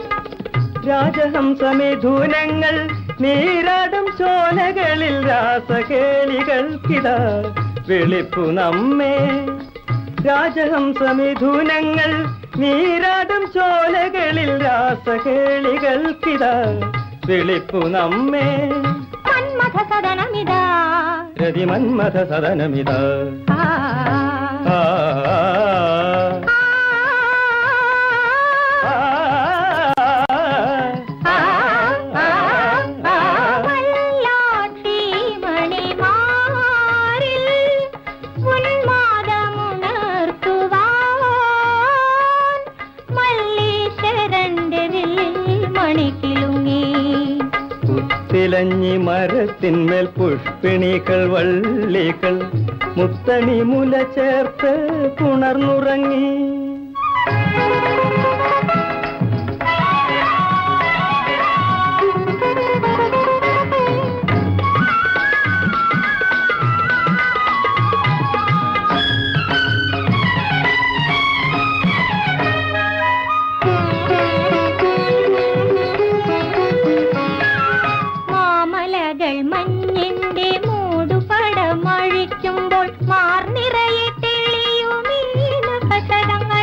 രാജഹംസമിഥുനങ്ങൾ നീരാടും ചോലകളിൽ രാസകേളികൾക്കിതാ വെളിപ്പു നമ്മെ രാജഹംസമിഥുനങ്ങൾ നീരാടും ചോലകളിൽ രാസകേളികൾക്കിതാ വെളിപ്പു നമ്മെ മന്മഥ സദനമിതാ രതിമന്മഥ സദനമിതാ ആ, ആ, ആ, ആ, ആ, ആ, വല്ലാക്ഷി മണിമാറിൽ ഉന്മാദമുണർത്തുവാൻ മല്ലീശ്വരന്റെ വില്ലിൽ മണിക്കിലുങ്ങി കുത്തിലഞ്ഞി മരത്തിന്മേൽ പുഷ്പിണികൾ വള്ളികൾ മുത്തണി മുല ചേർത്ത് പുണർന്നുറങ്ങി മാമലകൾ മഞ്ഞിന്റെ മൂടുപടമഴിക്കുമ്പോൾ മാർനിറയെ തെളിയുമീ നഭശരങ്ങൾ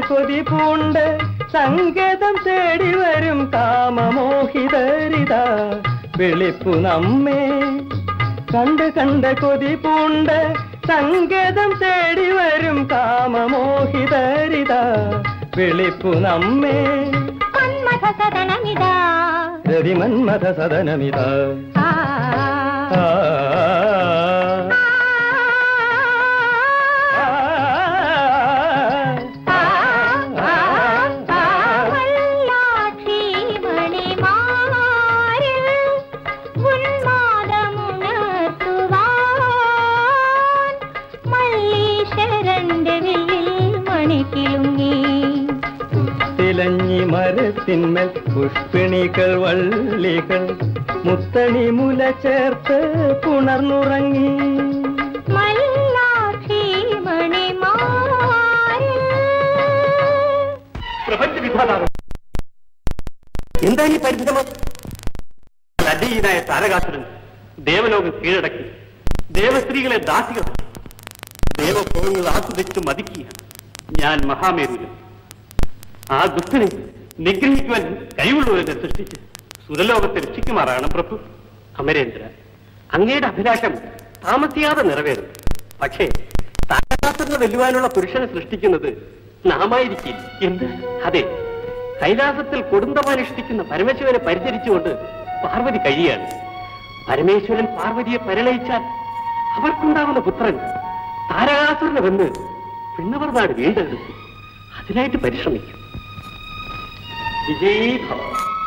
കൊതി പൂണ്ട് സങ്കേതം തേടി വരും കാമമോഹിതരിത വിളിപ്പു നമ്മെ കണ്ട് കണ്ട് കൊതി പൂണ്ട് സങ്കേതം തേടി വരും കാമമോഹിതരിത വിളിപ്പു നമ്മെ മന്മഥ സദനമിതാ രതിമന്മഥ സദനമിത ആ ആ തിലഞ്ഞി മരത്തിന്മേൽ പുഷ്പിണികൾ വള്ളികൾ മുത്തണി മുല ചേർത്ത് പുണർന്നുറങ്ങി പ്രപഞ്ച വിധാതാവ് എന്താ ഈ പരിഭ്രമം ലജ്ജീനായ താരകാസുരൻ ദേവലോകം കീഴടക്കി ദേവസ്ത്രീകളെ ദാസികൾ ദേവഭോഗങ്ങൾ ആസ്വദിച്ചു മതിക്കുക ഞാൻ മഹാമേരുവിലും ആ ദുഷ്ടനെ നിഗ്രഹിക്കുവാൻ കഴിവുള്ളവരെ സൃഷ്ടിച്ച് സുരലോകത്തെ രക്ഷിക്കുമാറാണ് പ്രഭു അമരേന്ദ്ര അങ്ങയുടെ അഭിലാഷം താമസിയാതെ നിറവേറും പക്ഷേ താരകാസുരനെ വെല്ലുവാനുള്ള പുരുഷനെ സൃഷ്ടിക്കുന്നത് നാമായിരിക്കില്ല എന്ത് അതെ കൈലാസത്തിൽ കൊടുന്തമനുഷ്ഠിക്കുന്ന പരമേശ്വരനെ പരിചരിച്ചുകൊണ്ട് പാർവതി കഴിയാണ് പരമേശ്വരൻ പാർവതിയെ പരിണയിച്ചാൽ അവർക്കുണ്ടാകുന്ന പുത്രൻ താരകാസുരനെ വന്ന് പിണ്ണവർ നാട് വീണ്ടെടുക്കും അതിനായിട്ട് പരിശ്രമിക്കും വിജയീ ഭവ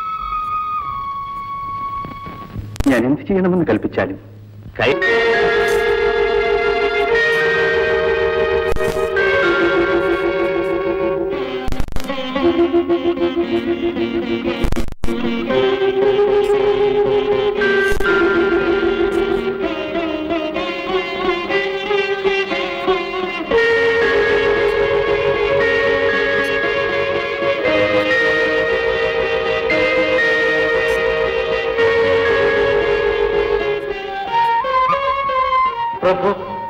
ഞാൻ എന്ത് ചെയ്യണമെന്ന് കൽപ്പിച്ചാലും കൈ പ്രഭു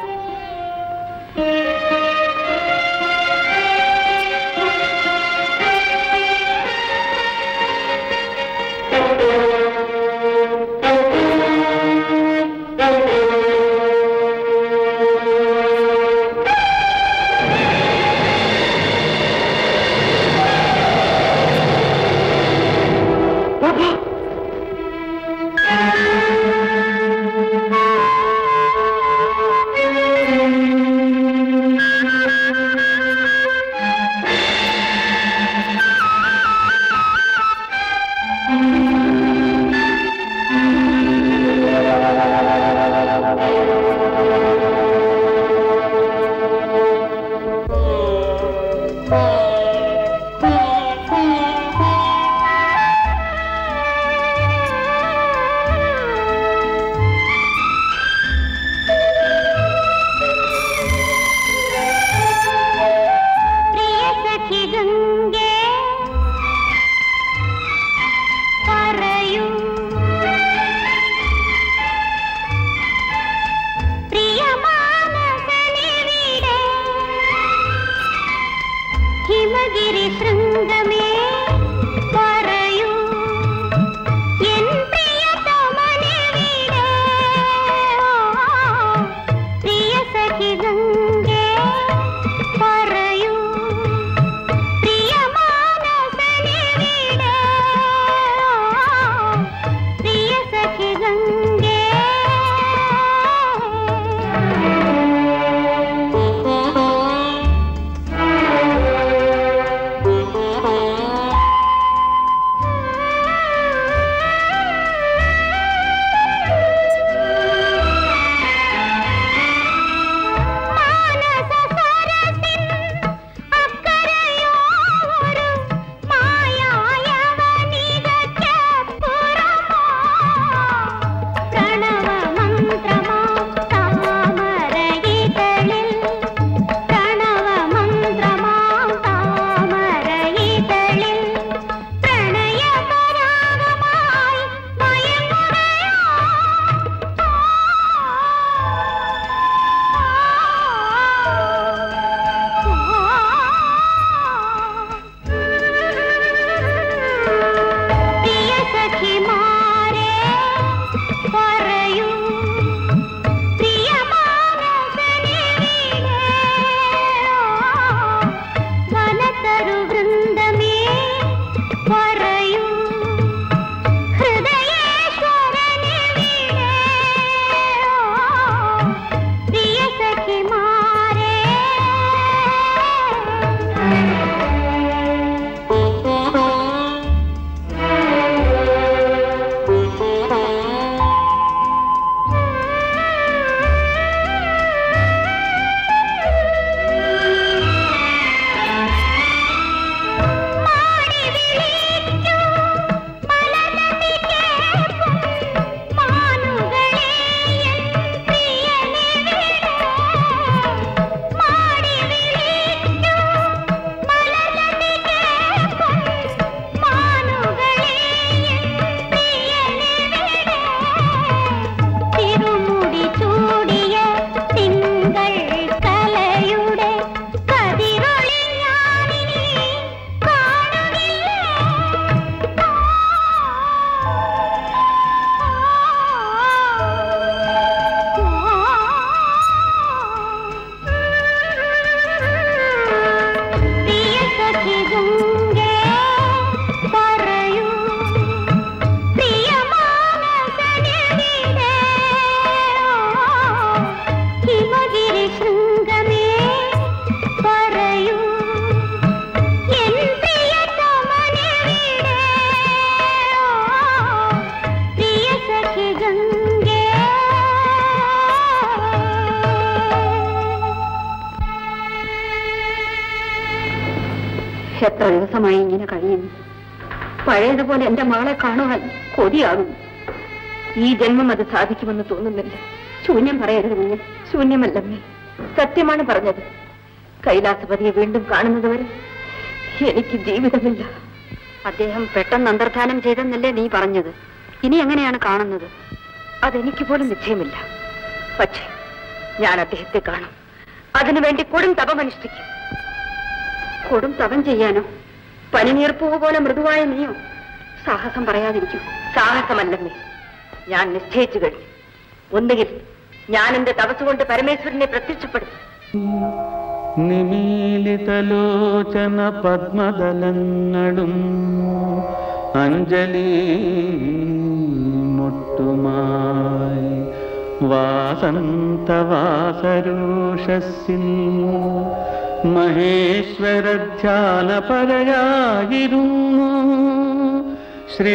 പ്രിയ സഖി ഗംഗേ പറയൂ പ്രിയ പ്രിയ സഖിമാരേ മാടി വിളിക്കൂ മലനദി കേൾക്കും മാനുകളെ എൻ പ്രിയനിവിടെ മാടി വിളിക്കൂ മലനദി കേൾക്കും മാനുകളെ എൻ പ്രിയനിവിടെ തിരുമുടി ചൂടിയ തിങ്കൾ കലയുടെ കതിരൊളി ഞാനിനി പ്രിയ സഖി ഗംഗേ പറയൂ പ്രിയ മാനസനിവിടെ ഹിമഗിരി ശൃംഗമേ പറയൂ എൻ പ്രിയതമനിവിടെ പ്രിയ സഖി ഗംഗേ എത്ര ദിവസമായി ഇങ്ങനെ കഴിയുന്നു പഴയതുപോലെ എന്റെ മകളെ കാണുവാൻ കൊതിയാകും ഈ ജന്മം അത് സാധിക്കുമെന്ന് തോന്നുന്നില്ല ശൂന്യം പറയരുത് കുഞ്ഞ് ശൂന്യമല്ലമ്മേ സത്യമാണ് പറഞ്ഞത് കൈലാസപതിയെ വീണ്ടും കാണുന്നതുവരെ എനിക്ക് ജീവിതമില്ല അദ്ദേഹം പെട്ടെന്ന് അന്തർധാനം ചെയ്തെന്നല്ലേ നീ പറഞ്ഞത് ഇനി എങ്ങനെയാണ് കാണുന്നത് അതെനിക്ക് പോലും നിശ്ചയമില്ല പക്ഷേ ഞാൻ അദ്ദേഹത്തെ കാണും അതിനുവേണ്ടി കൊടും തപമനുഷ്ഠിക്കും കൊടും തപം ചെയ്യാനോ പനിനീർപ്പൂവ് പോലെ മൃദുവായ നീയോ സാഹസം പറയാതിരിക്കൂ സാഹസമല്ലെന്നേ ഞാൻ നിശ്ചയിച്ചു കഴിഞ്ഞു ഒന്നുകിൽ ഞാൻ എന്റെ തപസ്സുകൊണ്ട് പരമേശ്വരനെ പ്രത്യക്ഷപ്പെടും നിമീലിതലോചന പത്മദലങ്ങളും അഞ്ജലി മുട്ടുമായി വാസന്തവാസരൂഷസ്സിൽ മഹേശ്വര ധ്യാന പരയായിരുന്നു ശ്രീ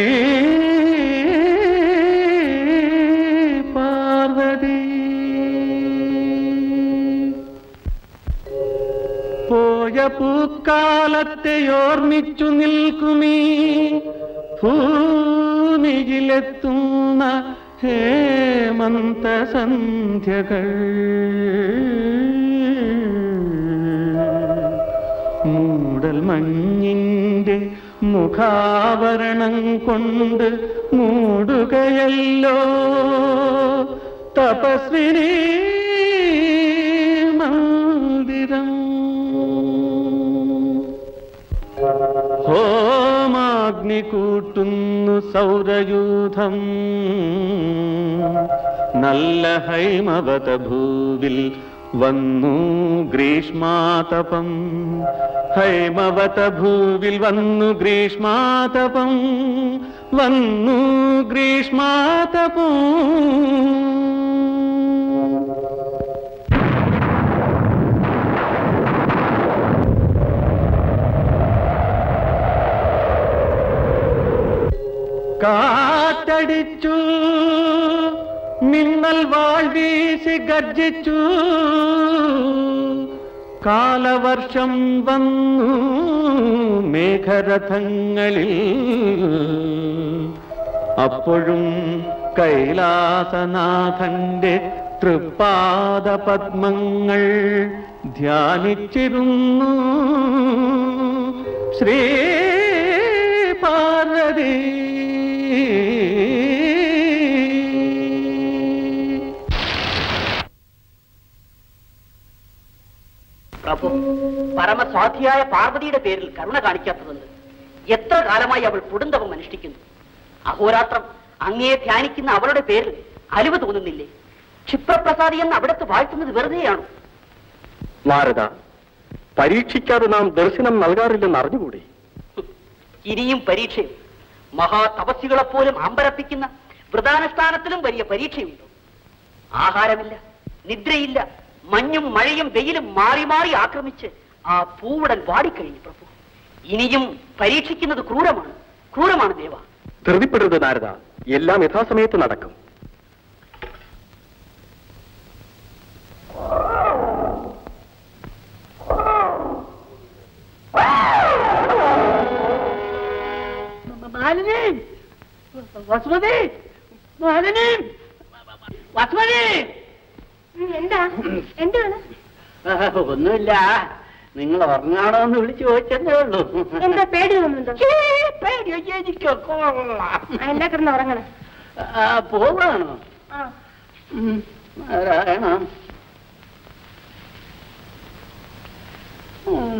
പാർവതി പോയ പൂക്കാലത്തെ ഓർമ്മിച്ചു നിൽക്കുമീ ഭൂമിയിലെത്തുന്ന ഹേമന്ത സന്ധ്യകൾ മൂടൽ മഞ്ഞിന്റെ മുഖാവരണം കൊണ്ട് മൂടുകയല്ലോ തപസ്വിനി മന്ദിരം ഹോമാഗ്നി കൂട്ടുന്നു സൗരയൂഥം നല്ല ഹൈമവത ഭൂവിൽ വന്നു ഗ്രീഷ്മാതപം ഹൈമവത ഭൂവിൽ വന്നു ഗ്രീഷ്മാതപം വന്നു ഗ്രീഷ്മാതപം കാറ്റടിച്ചു മിന്നൽ വാഴ്വീശി ഗർജിച്ചു കാലവർഷം വന്നു മേഘരഥങ്ങളിൽ അപ്പോഴും കൈലാസനാഥന്റെ തൃപ്പാദ പത്മങ്ങൾ ധ്യാനിച്ചിരുന്നു ശ്രീ പാർവതി പ്രഭു പരമസ്വാധിയായ പാർവതിയുടെ പേരിൽ കരുണ കാണിക്കാത്തതുണ്ട് എത്ര കാലമായി അവൾ പുടുന്തവം അനുഷ്ഠിക്കുന്നു അഹോരാത്രം അങ്ങയെ ധ്യാനിക്കുന്ന അവളുടെ പേരിൽ അലിവ് തോന്നുന്നില്ലേ ക്ഷിപ്രപ്രസാദി എന്ന് അവിടത്ത് വാഴ്ത്തുന്നത് വെറുതെയാണോ നാരദ പരീക്ഷിക്കാതെ നാം ദർശനം നൽകാറില്ലെന്ന് അറിഞ്ഞുകൂടി ഇനിയും പരീക്ഷയും മഹാതപസ്സുകളെപ്പോലും അമ്പരപ്പിക്കുന്ന വ്രതാനുഷ്ഠാനത്തിലും വലിയ പരീക്ഷയുണ്ട് ആഹാരമില്ല നിദ്രയില്ല മഞ്ഞും മഴയും വെയിലും മാറി മാറി ആക്രമിച്ച് ആ പൂവുടൻ വാടിക്കഴിഞ്ഞു പ്രഭു ഇനിയും പരീക്ഷിക്കുന്നത് ക്രൂരമാണ് ക്രൂരമാണ് ദേവ ധൃതിപ്പെടരുത് നാരദ എല്ലാം യഥാസമയത്ത് നടക്കും മാലിനി വസുമതി മാലിനി വസുമതി എന്താ എന്താണ് ഒന്നുമില്ല നിങ്ങൾ ഉറങ്ങാണോ എന്ന് വിളിച്ചു ചോദിച്ചതേ ഉള്ളൂ എന്താ പേടി തോന്നുന്നുണ്ടോ ഛേ, പേടിയോ എനിക്കൊക്കെ കൊള്ളാം. എന്നാ കിടന്ന് ഉറങ്ങണം ആ, പോവാണോ ആ ഉം, നാരായണ ഉം.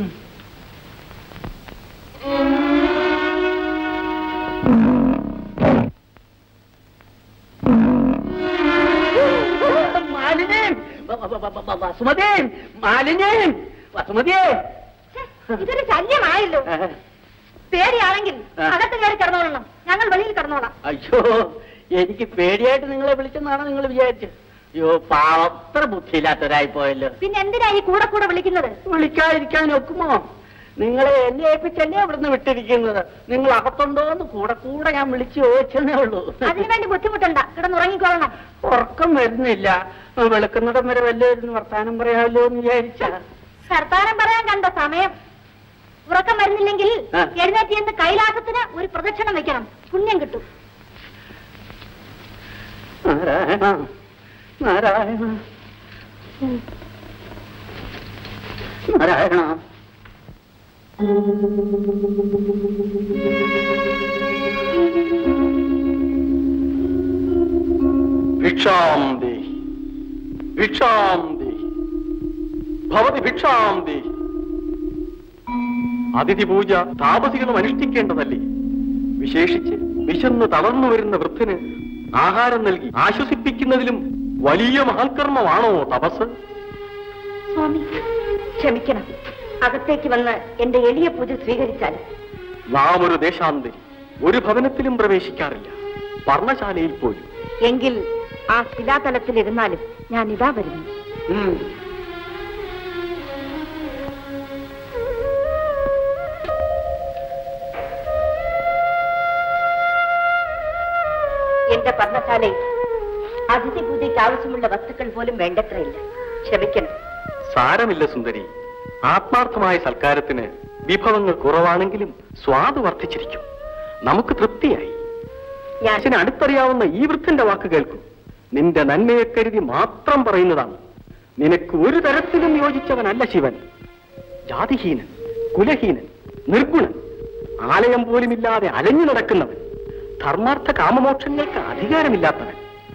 മാലിനി വ- വ- വ- വ- വസുമതി മാലിനി വസുമതിയെ ഛെ, ഇതൊരു ശല്യമായല്ലോ പേടിയാണെങ്കിൽ ആ. അകത്ത് കയറി കിടന്നോളണം ഞങ്ങൾ വെളിയിൽ കിടന്നോളാം അയ്യോ എനിക്ക് പേടിയായിട്ട് നിങ്ങളെ വിളിച്ചെന്നാണ് നിങ്ങൾ വിചാരിച്ചത് അയ്യോ പാവത്ര ബുദ്ധിയില്ലാത്തവരായി പോയല്ലോ പിന്നെ എന്തിനാ ഈ കൂടെ കൂടെ വിളിക്കുന്നത് വിളിക്കാതിരിക്കാൻ ഒക്കുമോ നിങ്ങളെ എന്നെ ഏൽപ്പിച്ചല്ലേ ഇവിടുന്ന് വിട്ടിരിക്കുന്നത് നിങ്ങൾ അകത്തുണ്ടോ എന്ന് കൂടെ കൂടെ ഞാൻ വിളിച്ചു ചോദിച്ചതേ ഉള്ളൂ അതിനു വേണ്ടി ബുദ്ധിമുട്ടണ്ട കിടന്നുറങ്ങിക്കോളണം ഉറക്കം വരുന്നില്ല വെളുക്കുന്നിടം വരെ വല്ലവരും വർത്താനം പറയാമല്ലോ എന്ന് വിചാരിച്ച സർത്താനം പറയാൻ കണ്ട സമയം ഉറക്കം വരുന്നില്ലെങ്കിൽ ആ. എഴുന്നേറ്റ് ചെന്ന് കൈലാസത്തിന് ഒരു പ്രദക്ഷിണം വെക്കണം പുണ്യം കിട്ടും നാരായണ നാരായണ നാരായണ ഭിക്ഷാം ദേഹി ഭിക്ഷാം ദേഹി ഭവതി ഭിക്ഷാം ദേഹി അതിഥി പൂജ താപസികളും അനുഷ്ഠിക്കേണ്ടതല്ലേ വിശേഷിച്ച് വിശന്ന് തളർന്നു വരുന്ന വൃദ്ധന് ആഹാരം നൽകി ആശ്വസിപ്പിക്കുന്നതിലും വലിയ മഹൽക്കർമ്മമാണോ തപസ് സ്വാമി ക്ഷമിക്കണം അകത്തേക്ക് വന്ന് എന്റെ എളിയ പൂജ സ്വീകരിച്ചാൽ നാം ഒരു ദേശാന്തരി ഒരു ഭവനത്തിലും പ്രവേശിക്കാറില്ല പർണശാലയിൽ പോലും എങ്കിൽ ആ ശിലാതലത്തിലിരുന്നാലും ഞാൻ ഇതാ വരുന്നു ഉം. എന്റെ പർണശാലയിൽ അതിഥി പൂജയ്ക്ക് ആവശ്യമുള്ള വസ്തുക്കൾ പോലും വേണ്ടത്രയില്ല ക്ഷമിക്കണം സാരമില്ല സുന്ദരി ആത്മാർത്ഥമായ സൽക്കാരത്തിന് വിഭവങ്ങൾ കുറവാണെങ്കിലും സ്വാദ് വർദ്ധിച്ചിരിക്കും നമുക്ക് തൃപ്തിയായി ഞാൻ അച്ഛന് അടുത്തറിയാവുന്ന ഈ വൃദ്ധന്റെ വാക്ക് കേൾക്കൂ നിന്റെ നന്മയെ കരുതി മാത്രം പറയുന്നതാണ് നിനക്ക് ഒരു തരത്തിലും യോജിച്ചവനല്ല ശിവൻ ജാതിഹീനൻ കുലഹീനൻ നിർഗുണൻ ആലയം പോലുമില്ലാതെ അലഞ്ഞു നടക്കുന്നവൻ ധർമാർത്ഥ കാമമോക്ഷങ്ങൾക്ക് അധികാരമില്ലാത്തവൻ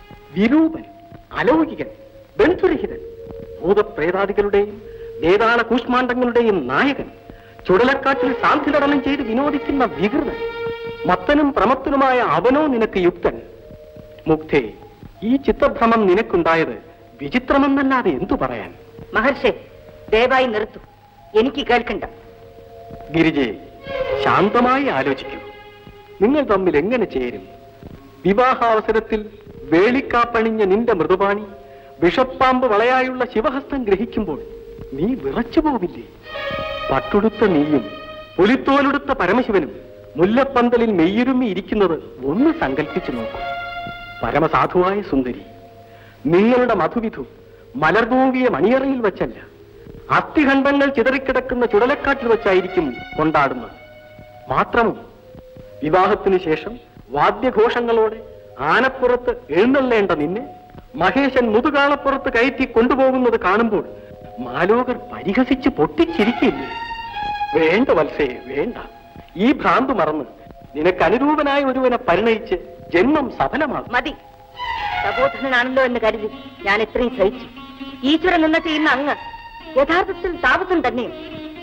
വിരൂപൻ അലൗകികൻ ബന്ധുരഹിതൻ ഭൂതപ്രേതാദികളുടെയും വേതാള കൂഷ്മാണ്ഡങ്ങളുടെയും നായകൻ ചുടലക്കാറ്റിൽ സാന്ധിതടനം ചെയ്ത് വിനോദിക്കുന്ന വികൃതൻ മത്തനും പ്രമത്തനുമായ അവനോ നിനക്ക് യുക്തൻ മുക്തേ ഈ ചിത്തഭ്രമം നിനക്കുണ്ടായത് വിചിത്രമെന്നല്ലാതെ എന്തു പറയാൻ മഹർഷി ദയവായി നിർത്തൂ എനിക്ക് കേൾക്കണ്ട ഗിരിജെ ശാന്തമായി ആലോചിക്കൂ നിങ്ങൾ തമ്മിൽ എങ്ങനെ ചേരും വിവാഹാവസരത്തിൽ വേളിക്കാപ്പണിഞ്ഞ നിന്റെ മൃദുപാണി വിഷപ്പാമ്പ് വളയായുള്ള ശിവഹസ്തം ഗ്രഹിക്കുമ്പോൾ നീ വിറച്ചു പോവില്ലേ പട്ടുടുത്ത നീയും പുലിത്തോലുടുത്ത പരമശിവനും മുല്ലപ്പന്തലിൽ മെയ്യുരുമ്മി ഇരിക്കുന്നത് ഒന്ന് സങ്കല്പിച്ചു നോക്കൂ പരമസാധുവായ സുന്ദരി നിങ്ങളുടെ മധുവിധു മലർതൂവിയ മണിയറയിൽ വച്ചല്ല അസ്ഥിഖണ്ഡങ്ങൾ ചിതറിക്കിടക്കുന്ന ചുടലക്കാട്ടിൽ വെച്ചായിരിക്കും കൊണ്ടാടുന്നത് മാത്രമോ വിവാഹത്തിനു ശേഷം വാദ്യഘോഷങ്ങളോടെ ആനപ്പുറത്ത് എഴുന്നള്ളേണ്ട നിന്നെ മഹേശൻ മുതുകാളപ്പുറത്ത് കയറ്റി കൊണ്ടുപോകുന്നത് കാണുമ്പോൾ മാലോകർ പരിഹസിച്ച് പൊട്ടിച്ചിരിക്കില്ലേ വേണ്ട വത്സേ വേണ്ട ഈ ഭ്രാന്ത് മറന്ന് നിനക്ക് അനുരൂപനായ ഒരുവനെ പരിണയിച്ച് ജന്മം സഫലമാകും മതി സഹോദരനാണല്ലോ എന്ന് കരുതി ഞാൻ എത്രയും സഹിച്ചു ഈശ്വരൻ നിന്ന് ചെയ്യുന്ന അങ്ങ് യഥാർത്ഥത്തിൽ താപസം തന്നെയും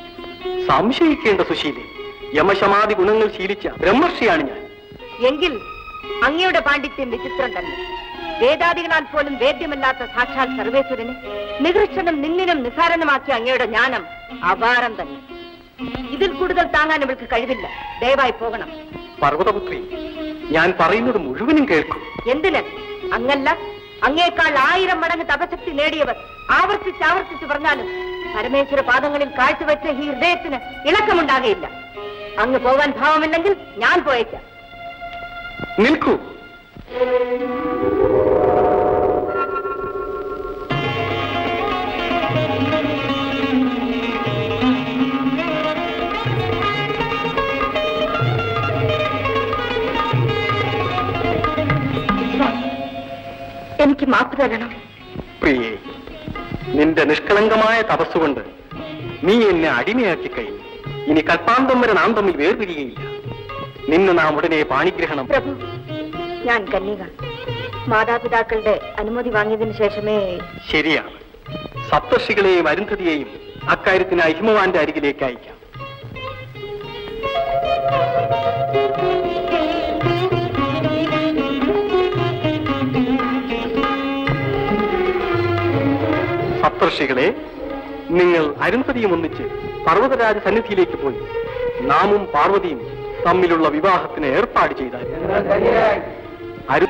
സംശയിക്കേണ്ട സുശീലെ യമശമാതി ഗുണങ്ങൾ ശീലിച്ച ബ്രഹ്മർഷിയാണ് ഞാൻ എങ്കിൽ അങ്ങയുടെ പാണ്ഡിത്യം വിചിത്രം തന്നെ വേദാദികളാൽ പോലും വേദ്യമല്ലാത്ത സാക്ഷാൽ സർവേശ്വരനെ നികൃഷ്ടനും നിന്നിനും നിസാരനുമാക്കിയ അങ്ങയുടെ ജ്ഞാനം അപാരം തന്നെ ഇതിൽ കൂടുതൽ താങ്ങാൻ ഇവൾക്ക് കഴിവില്ല ദയവായി പോകണം പർവ്വതപുത്രി ഞാൻ പറയുന്നത് മുഴുവനും കേൾക്കും എന്തിന് അങ്ങല്ല അങ്ങേക്കാൾ ആയിരം മടങ്ങ് തപശക്തി നേടിയവർ ആവർത്തിച്ച് ആവർത്തിച്ച് പറഞ്ഞാലും പരമേശ്വര പാദങ്ങളിൽ കാഴ്ചവെച്ച ഈ ഹൃദയത്തിന് ഇളക്കമുണ്ടാകയില്ല അങ്ങ് പോകാൻ ഭാവമില്ലെങ്കിൽ ഞാൻ പോയേക്കാം നിൽക്കൂ എനിക്ക് മാപ്പ് തരണം പ്രിയേ നിന്റെ നിഷ്കളങ്കമായ തപസ്സുകൊണ്ട് നീ എന്നെ അടിമയാക്കി കഴിഞ്ഞു ഇനി കൽപ്പാന്തം വരെ നാം തമ്മിൽ വേർപിരികയില്ല നിന്നെ നാം ഉടനെ പാണിഗ്രഹണം പ്രഭു ഞാൻ കന്യക മാതാപിതാക്കളുടെ അനുമതി വാങ്ങിയതിനു ശേഷമേ ശരിയാണ് സപ്തർഷികളെയും അരുന്ധതിയെയും അക്കാര്യത്തിനായി ഹിമവാന്റെ അരികിലേക്ക് അയക്കാം സപ്തർഷികളെ നിങ്ങൾ അരുന്ധതിയും ഒന്നിച്ച് പർവ്വതരാജ സന്നിധിയിലേക്ക് പോയി നാമും പാർവതിയും തമ്മിലുള്ള വിവാഹത്തിന് ഏർപ്പാട് ചെയ്താൽ അരു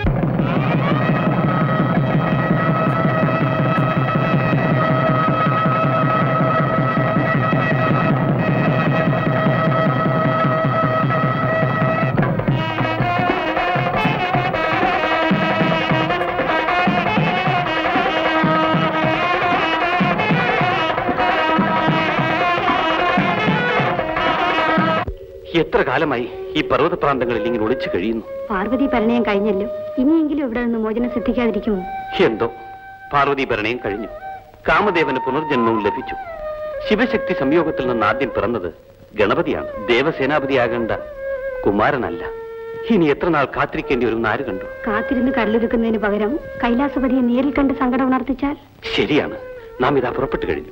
എത്ര കാലമായി ഈ പർവ്വത പ്രാന്തങ്ങളിൽ ഇങ്ങനെ ഒളിച്ചു കഴിയുന്നു പാർവതി പരിണയം കഴിഞ്ഞല്ലോ ഇനിയെങ്കിലും ഇവിടെ നിന്ന് മോചനം സിദ്ധിക്കാതിരിക്കുമോ എന്തോ പാർവതി ഭരണയും കഴിഞ്ഞു കാമദേവന് പുനർജന്മവും ലഭിച്ചു ശിവശക്തി സംയോഗത്തിൽ നിന്ന് ആദ്യം പിറന്നത് ഗണപതിയാണ് ദേവസേനാപതിയാകേണ്ട കുമാരനല്ല ഇനി എത്ര നാൾ കാത്തിരിക്കേണ്ടി വരും ആര് കണ്ടു കാത്തിരുന്ന് കല്ലുരുക്കുന്നതിന് പകരം കൈലാസപതിയെ നേരിൽ കണ്ട് സങ്കടം ഉണർത്തിച്ചാൽ ശരിയാണ് നാം ഇതാ പുറപ്പെട്ടു കഴിഞ്ഞു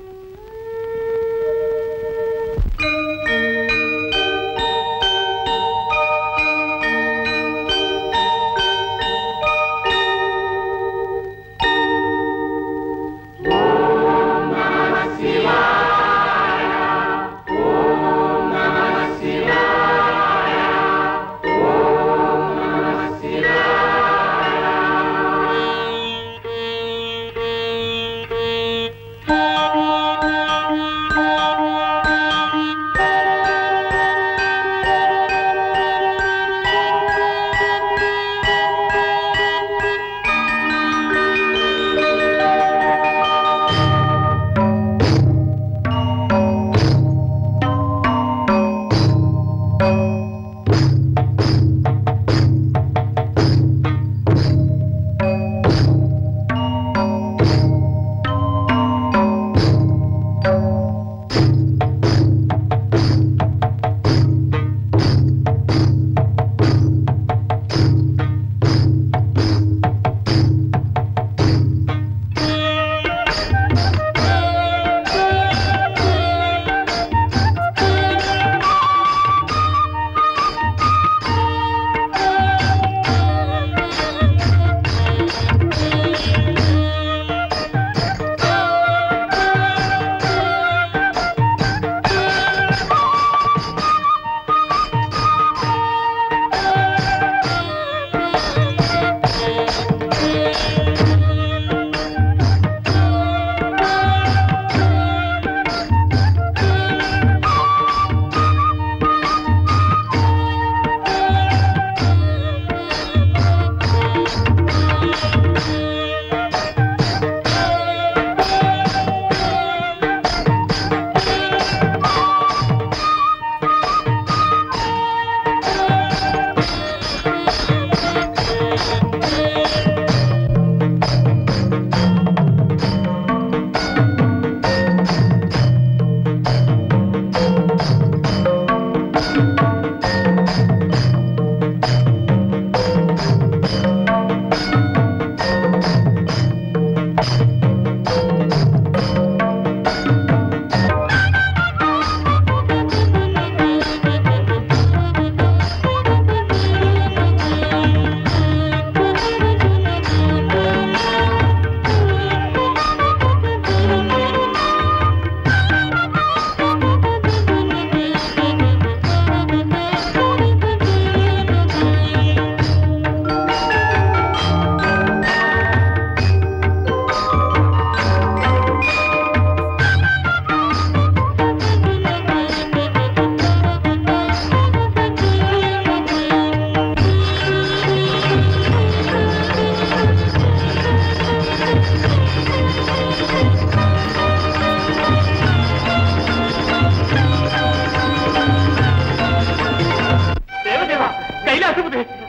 ആ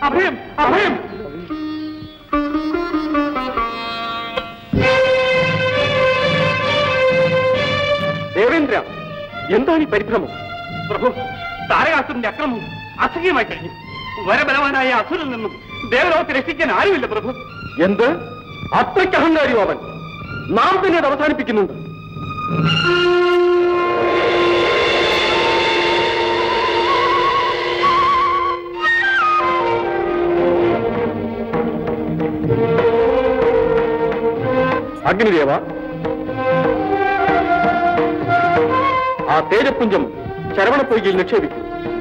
അഭയം അഭയം ദേവേന്ദ്ര എന്താണ് ഈ പരിഭ്രമം പ്രഭു താരകാസുരന്റെ അക്രമം അസഹ്യമായി കഴിഞ്ഞു വരബലവാനായ അസുരിൽ നിന്നും ദേവലോകത്തെ രക്ഷിക്കാൻ ആരുമില്ല പ്രഭു എന്ത് അത്രയ്ക്ക് അഹങ്കാരിയോ അവൻ നാം തന്നെ അത് അവസാനിപ്പിക്കുന്നുണ്ട് അഗ്നിദേവ ആ തേജപ്പുഞ്ചം ശരവണപ്പൊയ്കയിൽ നിക്ഷേപിക്കും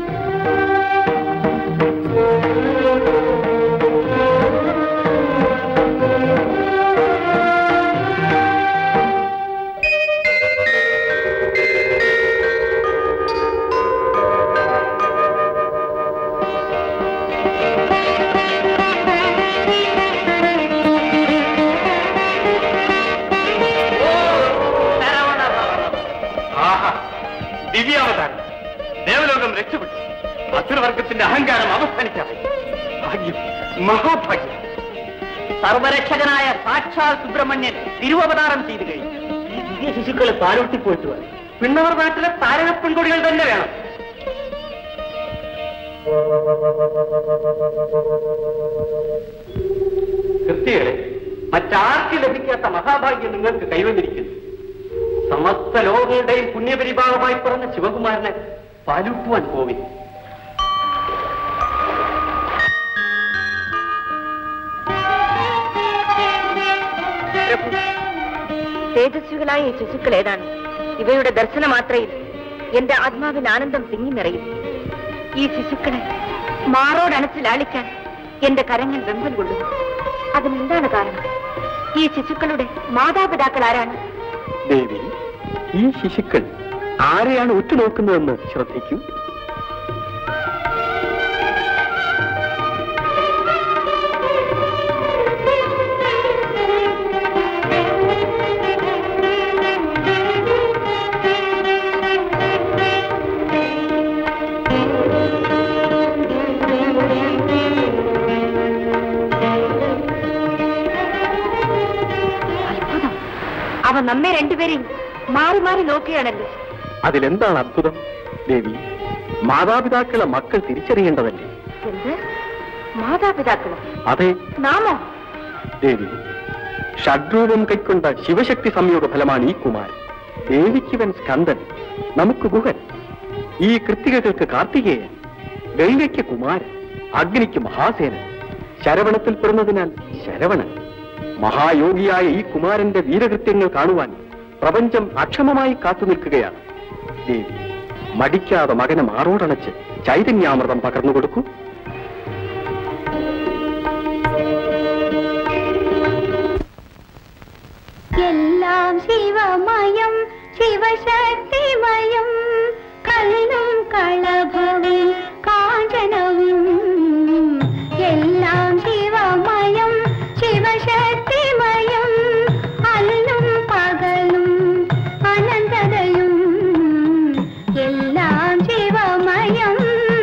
ആഹാ ദിവ്യാവതാരം ദേവലോകം രക്ഷപ്പെട്ടു അസുരവർഗത്തിന്റെ അഹങ്കാരം അവസാനിക്കാതെ ഭാഗ്യം മഹാഭാഗ്യം സർവരക്ഷകനായ സാക്ഷാൽ സുബ്രഹ്മണ്യൻ തിരുവവതാരം ചെയ്തു കഴിഞ്ഞു ഈ ദിവ്യ ശിശുക്കളെ താലോട്ടിപ്പോയിട്ട് പിന്നവർ നാട്ടിലെ താരക പെൺകൊടികൾ തന്നെ വേണം കൃത്യകളെ മറ്റാർക്ക് ലഭിക്കാത്ത മഹാഭാഗ്യം നിങ്ങൾക്ക് കൈവന്നിരിക്കുന്നു സമസ്ത ലോകങ്ങളുടെയും പുണ്യപരിഭാഗമായി പറഞ്ഞ ശിവകുമാരനെ പാലൂട്ടുവാൻ പോവിൻ പ്രഭു തേജസ്വികളായ ഈ ശിശുക്കൾ ഏതാണ് ഇവയുടെ ദർശന മാത്രയിൽ എന്റെ ആത്മാവിൽ ആനന്ദം തിങ്ങി നിറയും ഈ ശിശുക്കളെ മാറോടണച്ച് ലാളിക്കാൻ എന്റെ കരങ്ങൾ വെമ്പൽ കൊള്ളുന്നു അതിനെന്താണ് കാരണം ഈ ശിശുക്കളുടെ മാതാപിതാക്കൾ ആരാണ് ദേവി ഈ ശിശുക്കൾ ആരെയാണ് ഉറ്റുനോക്കുന്നതെന്ന് ശ്രദ്ധിക്കൂ അത്ഭുതം അവ നമ്മെ രണ്ടുപേരെയും മാറി മാറി നോക്കുകയാണല്ലോ അതിലെന്താണ് അത്ഭുതം ദേവി മാതാപിതാക്കളെ മക്കൾ തിരിച്ചറിയേണ്ടതല്ലേ എന്ത് മാതാപിതാക്കളും അതെ നാമോ ദേവി ഷഡ്രൂപം കൈക്കൊണ്ട ശിവശക്തി സംയോഗ ഫലമാണ് ഈ കുമാരൻ ദേവിക്കിവൻ സ്കന്ദൻ നമുക്ക് ഗുഹൻ ഈ കൃത്തികകൾക്ക് കാർത്തികേയൻ ഗംഗയ്ക്ക് കുമാരൻ അഗ്നിക്ക് മഹാസേനൻ ശരവണത്തിൽ പിറന്നതിനാൽ ശരവണൻ മഹായോഗിയായ ഈ കുമാരന്റെ വീരകൃത്യങ്ങൾ കാണുവാൻ പ്രപഞ്ചം അക്ഷമമായി കാത്തു നിൽക്കുകയാണ് ദേവി മടിക്കാതെ മകനെ മാറോടണച്ച് ചൈതന്യാമൃതം പകർന്നു കൊടുക്കൂ എല്ലാം ശിവമയം ശിവശക്തിമയം കല്ലും കളഭവും കാഞ്ചനവും എല്ലാം ശിവമയം ശിവശക്തിമയം അല്ലും പകലും അനന്തതയും എല്ലാം ശിവമയം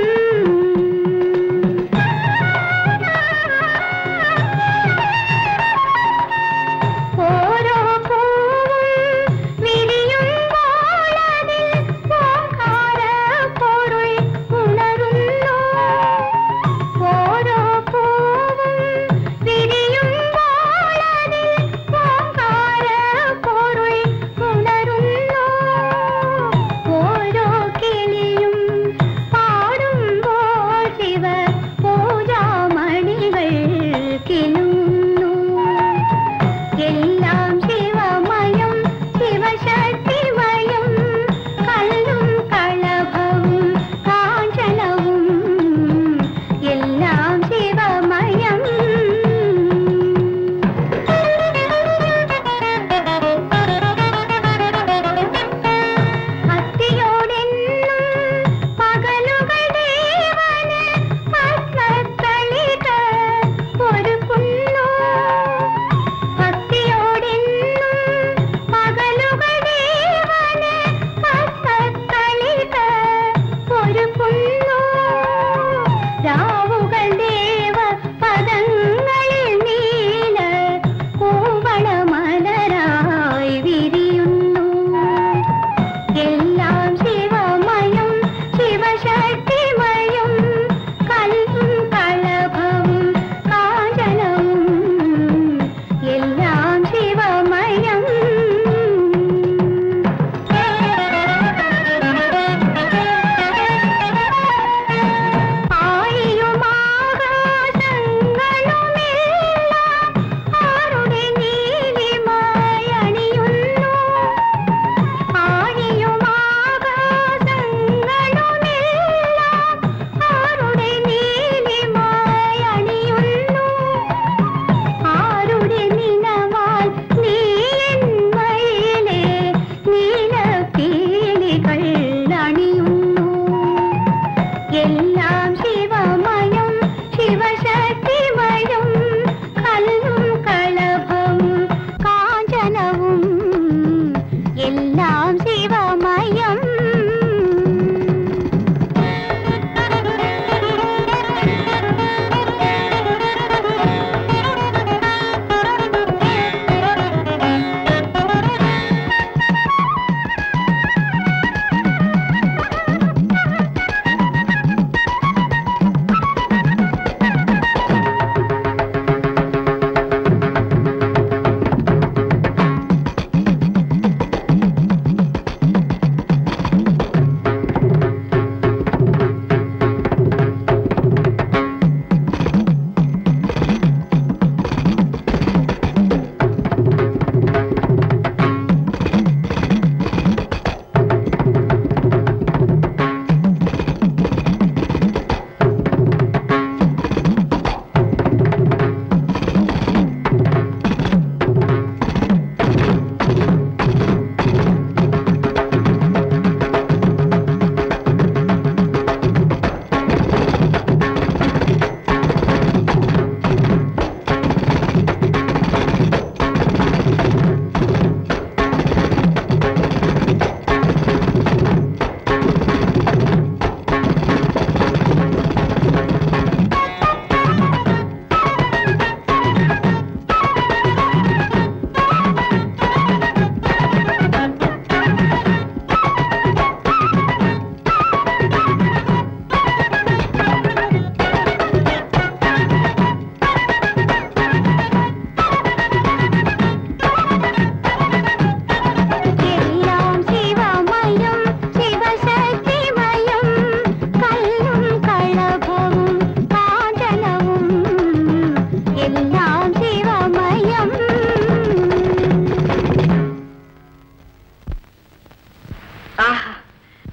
ഓരോ പൂവും വിരിയുമ്പോളതിൽ ഓംകാര പൊരുൾ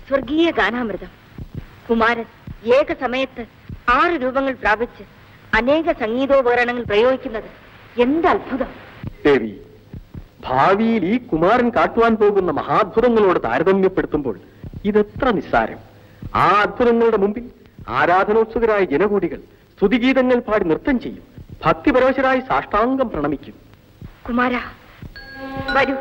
സ്വർഗീയ ഗാനാമൃതം കുമാരൻ ഏക സമയത്ത് ആറ് രൂപങ്ങൾ പ്രാപിച്ച് അനേക സംഗീതോപകരണങ്ങൾ പ്രയോഗിക്കുന്നത് എന്ത് അത്ഭുതം ദേവി ഭാവിയിൽ ഈ കുമാരൻ കാട്ടുവാൻ പോകുന്ന മഹാത്ഭുതങ്ങളോട് താരതമ്യപ്പെടുത്തുമ്പോൾ ഇതെത്ര നിസ്സാരം ആ അത്ഭുതങ്ങളുടെ മുമ്പിൽ ആരാധനോത്സുകരായ ജനകൂടികൾ സ്തുതിഗീതങ്ങൾ പാടി നൃത്തം ചെയ്യും ഭക്തിപരവശരായി സാഷ്ടാംഗം പ്രണമിക്കും കുമാര വരൂ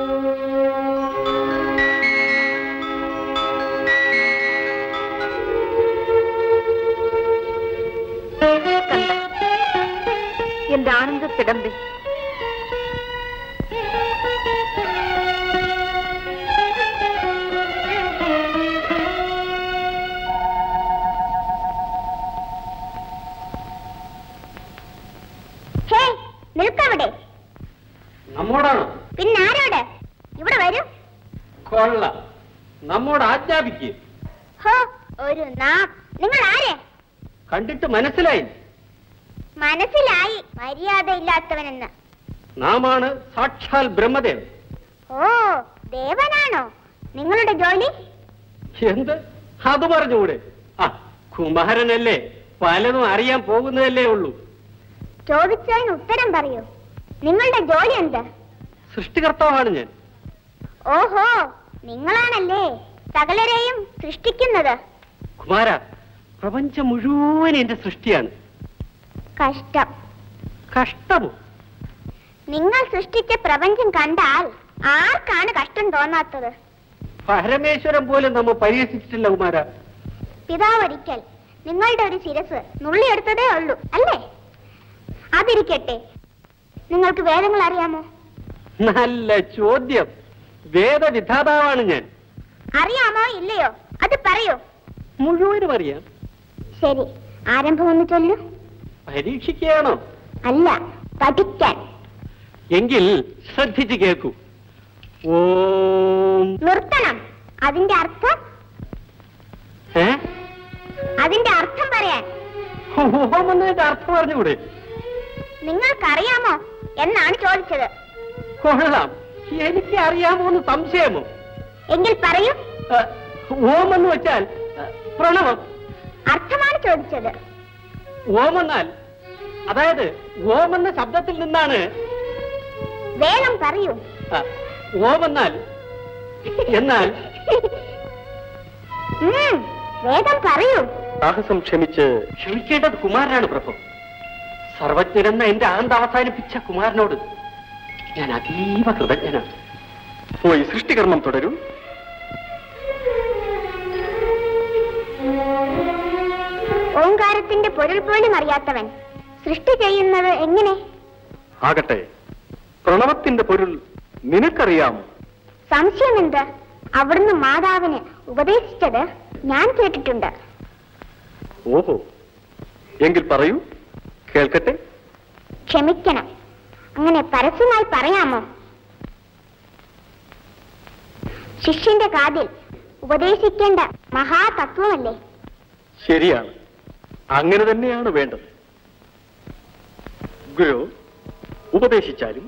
കണ്ട എന്റെ ആനന്ദത്തിടമ്പേ ഹേ നിൽക്കവിടെ നമ്മോടാണോ പിന്നെ ആരോട് ഇവിടെ വരൂ കൊള്ള നമ്മോട് ആജ്ഞാപിക്ക് ഹോ ഒരു നാ നിങ്ങൾ ആരെ കണ്ടിട്ട് മനസ്സിലായി മനസ്സിലായി മര്യാദയില്ലാത്തവനെന്ന് നാമാണ് സാക്ഷാൽ ബ്രഹ്മദേവൻ ഓ ദേവനാണോ നിങ്ങളുടെ ജോലി എന്ത് അത് പറഞ്ഞുകൂടെ ആ കുമാരനല്ലേ പലതും അറിയാൻ പോകുന്നതല്ലേ ഉള്ളൂ ചോദിച്ചതിന് ഉത്തരം പറയൂ നിങ്ങളുടെ ജോലി എന്ത് സൃഷ്ടികർത്താവാണ് ഞാൻ ഓഹോ നിങ്ങളാണല്ലേ സകലരെയും സൃഷ്ടിക്കുന്നത് കുമാര പ്രപഞ്ചം മുഴുവൻ എന്റെ സൃഷ്ടിയാണ് കഷ്ടം കഷ്ടമോ നിങ്ങൾ സൃഷ്ടിച്ച പ്രപഞ്ചം കണ്ടാൽ ആർക്കാണ് കഷ്ടം തോന്നാത്തത് പരമേശ്വരൻ പോലും നമ്മ പരിഹസിച്ചിട്ടില്ല കുമാര പിതാവൊരിക്കൽ നിങ്ങളുടെ ഒരു ശിരസ് നുള്ളിയെടുത്തതേ ഉള്ളൂ അല്ലേ അതിരിക്കട്ടെ നിങ്ങൾക്ക് വേദങ്ങൾ അറിയാമോ നല്ല ചോദ്യം വേദവിധാതാവാണ് ഞാൻ അറിയാമോ ഇല്ലയോ അത് പറയൂ മുഴുവനും അറിയാം ശരി ആരംഭം ഒന്ന് ചൊല്ലൂ പരീക്ഷിക്കുകയാണോ അല്ല പഠിക്കാൻ എങ്കിൽ ശ്രദ്ധിച്ച് കേൾക്കൂ ഓം നിർത്തണം അതിന്റെ അർത്ഥം ഏ അതിന്റെ അർത്ഥം പറയാൻ ഓം എന്നതിന്റെ അർത്ഥം പറഞ്ഞുകൂടെ നിങ്ങൾക്കറിയാമോ എന്നാണ് ചോദിച്ചത് കൊള്ളാം എനിക്ക് അറിയാമോ എന്ന് സംശയമോ എങ്കിൽ പറയൂ ഏ, ഓം എന്ന് വെച്ചാൽ ഏ, പ്രണവം അർത്ഥമാണ് ചോദിച്ചത് ഓം എന്നാൽ അതായത് ഓം എന്ന ശബ്ദത്തിൽ നിന്നാണ് വേഗം പറയൂ ആ, ഓം എന്നാൽ എന്നാൽ ഉം, വേഗം പറയൂ സാഹസം ക്ഷമിച്ച് ക്ഷമിക്കേണ്ടത് കുമാരനാണ് പ്രഭു സർവജ്ഞനെന്ന എന്റെ ആനന്ദ അവസാനിപ്പിച്ച കുമാരനോട് ഞാൻ അതീവ കൃതജ്ഞനാണ് പോയി സൃഷ്ടികർമ്മം തുടരൂ ഓങ്കാരത്തിന്റെ പൊരുൾ പോലും അറിയാത്തവൻ സൃഷ്ടി ചെയ്യുന്നത് എങ്ങനെ ആകട്ടെ പ്രണവത്തിന്റെ പൊരുൾ നിനക്കറിയാമോ സംശയമെന്ത് അവിടുന്ന് മാതാവിന് ഉപദേശിച്ചത് ഞാൻ കേട്ടിട്ടുണ്ട് ഓഹോ എങ്കിൽ പറയൂ കേൾക്കട്ടെ ക്ഷമിക്കണം അങ്ങനെ പരസ്യമായി പറയാമോ ശിഷ്യന്റെ കാതിൽ ഉപദേശിക്കേണ്ട മഹാതത്വമല്ലേ ശരിയാണ് അങ്ങനെ തന്നെയാണ് വേണ്ടത് ഗുരു ഉപദേശിച്ചാലും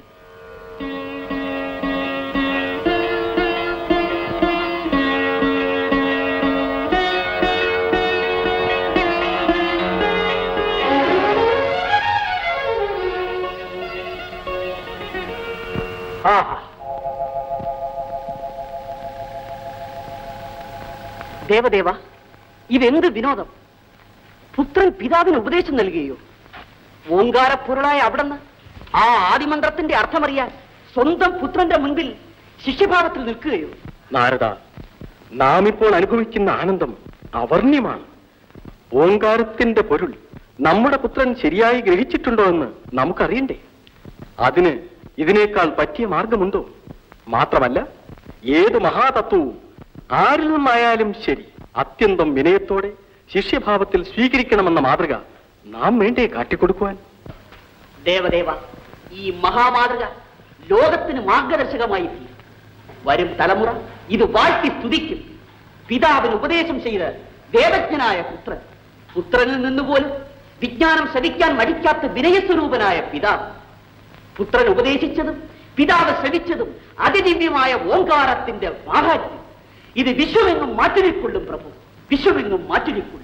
ആഹാ ദേവദേവ ഇതെന്ത് വിനോദം പുത്രൻ പിതാവിന് ഉപദേശം നൽകുകയോ ഓങ്കാരപ്പൊരുളായ അവിടുന്ന് ആ ആദിമന്ത്രത്തിന്റെ അർത്ഥമറിയാൻ സ്വന്തം പുത്രന്റെ മുൻപിൽ ശിഷ്യഭാവത്തിൽ നിൽക്കുകയോ നാരദ നാം ഇപ്പോൾ അനുഭവിക്കുന്ന ആനന്ദം അവർണ്യമാണ് ഓങ്കാരത്തിന്റെ പൊരുൾ നമ്മുടെ പുത്രൻ ശരിയായി ഗ്രഹിച്ചിട്ടുണ്ടോ എന്ന് നമുക്കറിയണ്ടേ അതിന് ഇതിനേക്കാൾ പറ്റിയ മാർഗമുണ്ടോ മാത്രമല്ല ഏത് മഹാതത്വവും ആരിൽ നിന്നായാലും ശരി അത്യന്തം വിനയത്തോടെ ശിഷ്യഭാവത്തിൽ സ്വീകരിക്കണമെന്ന മാതൃക നാം വേണ്ടേ കാട്ടിക്കൊടുക്കുവാൻ ദേവദേവ ഈ മഹാമാതൃക ലോകത്തിന് മാർഗദർശകമായി തീരും വരും തലമുറ ഇത് വാഴ്ത്തി സ്തുതിക്കും പിതാവിന് ഉപദേശം ചെയ്ത് വേദജ്ഞനായ പുത്രൻ പുത്രനിൽ നിന്നുപോലും വിജ്ഞാനം ശ്രവിക്കാൻ മടിക്കാത്ത വിനയസ്വരൂപനായ പിതാവ് പുത്രൻ ഉപദേശിച്ചതും പിതാവ് ശ്രവിച്ചതും അതിദിവ്യമായ ഓങ്കാരത്തിന്റെ മാഹാത്മ്യം ഇത് വിശ്വമെങ്ങും മാറ്റിനിക്കൊള്ളും പ്രഭു വിശ്വമെങ്ങും മാറ്റിനിക്കൊള്ളും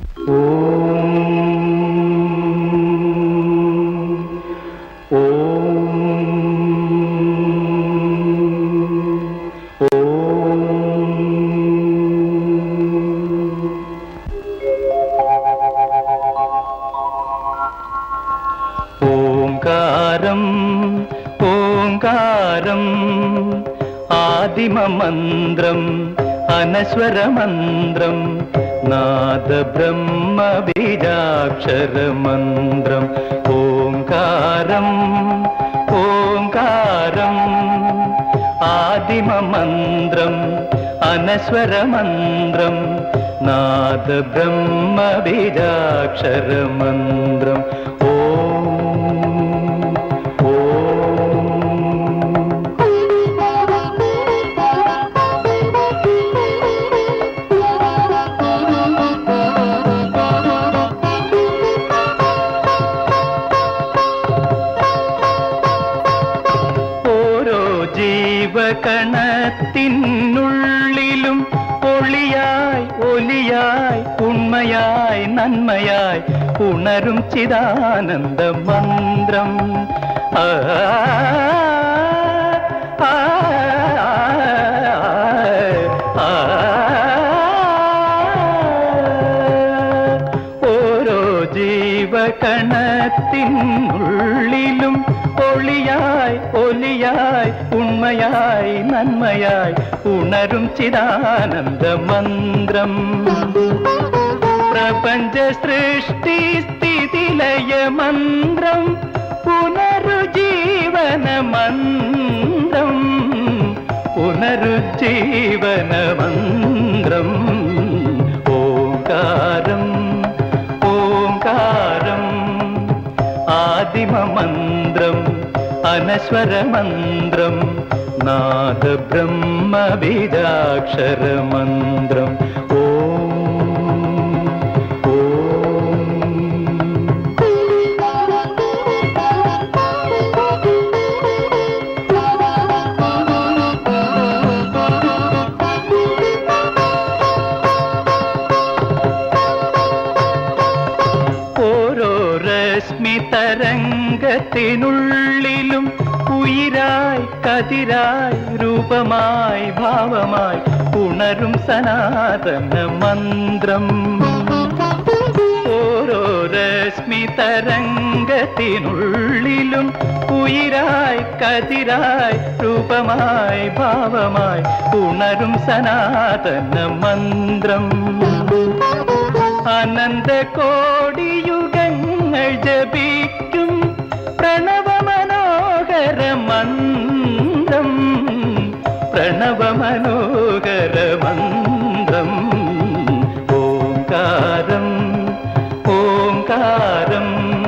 ഓംകാരം ഓംകാരം ആദിമമന്ത്രം അനശ്വരമന്ത്രം നാദബ്രഹ്മബീജാക്ഷരമന്ത്രം ഓംകാരം ഓംകാരം ആദിമമന്ത്രം അനശ്വരമന്ത്രം നാദബ്രഹ്മബീജാക്ഷരമന്ത്രം ഓം ഓം ഓരോ ജീവകണത്തിനുള്ളിലും ഒളിയായി ഒലിയായി ഉണ്മയായി നന്മയായി ഉണരും ചിദാനന്ദ മന്ത്രം ആ, ആ, ആ, ആ. ഓരോ ജീവകണത്തിനുള്ളിലും ഒളിയായി ഒലിയായി ഉണ്മയായി നന്മയായി ഉണരും ചിദാനന്ദ മന്ത്രം പ്രപഞ്ച സൃഷ്ടി സ്ഥിതിലയ മന്ത്രം പുനരുജ്ജീവന മന്ത്രം പുനരുജ്ജീവന മന്ത്രം ഓംകാരം ഓംകാരം ആദിമമന്ത്രം അനശ്വരമന്ത്രം നാദബ്രഹ്മബീജാക്ഷരമന്ത്രം ഓം ഓം ഓരോ രശ്മി തരംഗത്തിനുള്ളിലും ഉയിരായി കതിരായി രൂപമായി ഭാവമായി ഉണരും സനാതന മന്ത്രം ഓരോ രശ്മി തരംഗത്തിനുള്ളിലും ഉയിരായി കതിരായി രൂപമായി ഭാവമായി ഉണരും സനാതന മന്ത്രം അനന്ത കോടിയുഗങ്ങൾ ജപിക്കും പ്രണവമനോഹര മന്ത്രം പ്രണവമനോഹര മന്ത്രം ഓംകാരം ഓംകാരം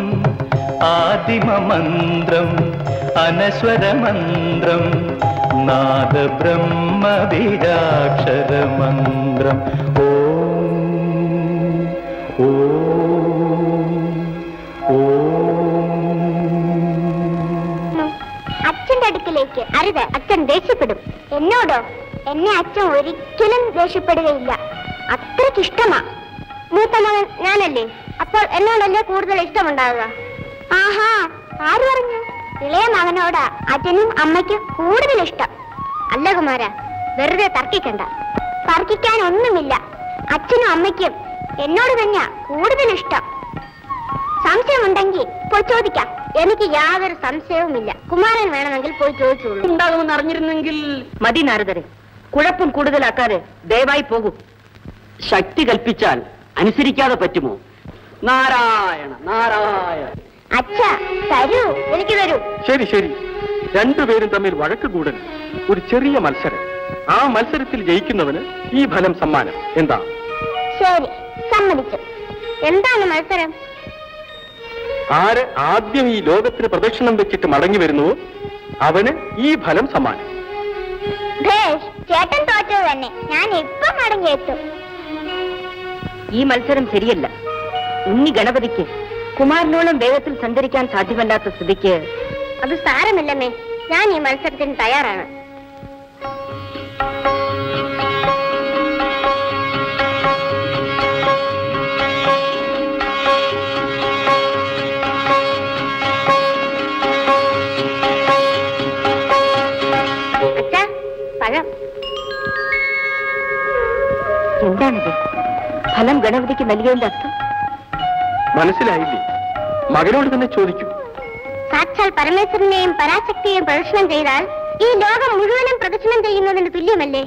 ആദിമമന്ത്രം അനശ്വരമന്ത്രം നാദബ്രഹ്മബീജാക്ഷരമന്ത്രം ഓം ഓം ഓം അച്ഛന്റെ അടുക്കിലേക്ക് അരുത് അച്ഛൻ ദേഷ്യപ്പെടും എന്നോടോ എന്നെ അച്ഛൻ ഒരിക്കലും ദേഷ്യപ്പെടുകയില്ല അത്രയ്ക്ക് ഇഷ്ടമാ മൂത്ത മകൻ ഞാനല്ലേ അപ്പോൾ എന്നോടല്ലേ കൂടുതൽ ഇഷ്ടമുണ്ടാവുക ആഹാ ആര് പറഞ്ഞു ഇളയ മകനോടാ അച്ഛനും അമ്മയ്ക്കും കൂടുതൽ ഇഷ്ടം അല്ല കുമാര വെറുതെ തർക്കിക്കണ്ട തർക്കിക്കാൻ ഒന്നുമില്ല അച്ഛനും അമ്മയ്ക്കും എന്നോട് തന്നെയാ കൂടുതൽ ഇഷ്ടം സംശയമുണ്ടെങ്കിൽ പോയി ചോദിക്കാം എനിക്ക് യാതൊരു സംശയവുമില്ല കുമാരൻ വേണമെങ്കിൽ പോയി ചോദിച്ചോളൂ ഉണ്ടാകുമെന്ന് അറിഞ്ഞിരുന്നെങ്കിൽ മതി നാരദരെ കുഴപ്പം കൂടുതലാക്കാതെ ദയവായി പോകൂ ശക്തി കൽപ്പിച്ചാൽ അനുസരിക്കാതെ പറ്റുമോ നാരായണ നാരായണ അച്ഛ തരൂ എനിക്ക് തരൂ ശരി ശരി രണ്ടുപേരും തമ്മിൽ വഴക്ക് കൂടൽ ഒരു ചെറിയ മത്സരം ആ മത്സരത്തിൽ ജയിക്കുന്നവന് ഈ ഫലം സമ്മാനം എന്താ ശരി സമ്മതിച്ചു എന്താണ് മത്സരം ആര് ആദ്യം ഈ ലോകത്തിന് പ്രദക്ഷിണം വെച്ചിട്ട് മടങ്ങി വരുന്നുവോ അവന് ഈ ഫലം സമ്മാനം ഭേഷ് ചേട്ടൻ തോറ്റത് തന്നെ ഞാൻ ഇപ്പൊ മടങ്ങിയെത്തും ഈ മത്സരം ശരിയല്ല ഉണ്ണി ഗണപതിക്ക് കുമാരനോളം വേഗത്തിൽ സഞ്ചരിക്കാൻ സാധ്യമല്ലാത്ത സ്ഥിതിക്ക് അത് സാരമില്ലമ്മേ ഞാൻ ഈ മത്സരത്തിന് തയ്യാറാണ് എന്താണിത് ഫലം ഗണപതിക്ക് നൽകിയതിന്റെ അർത്ഥം മനസ്സിലായില്ലേ മകനോട് തന്നെ ചോദിക്കൂ സാക്ഷാൽ പരമേശ്വരനെയും പരാശക്തിയെയും പ്രദക്ഷിണം ചെയ്താൽ ഈ ലോകം മുഴുവനും പ്രദക്ഷിണം ചെയ്യുന്നതിന് തുല്യമല്ലേ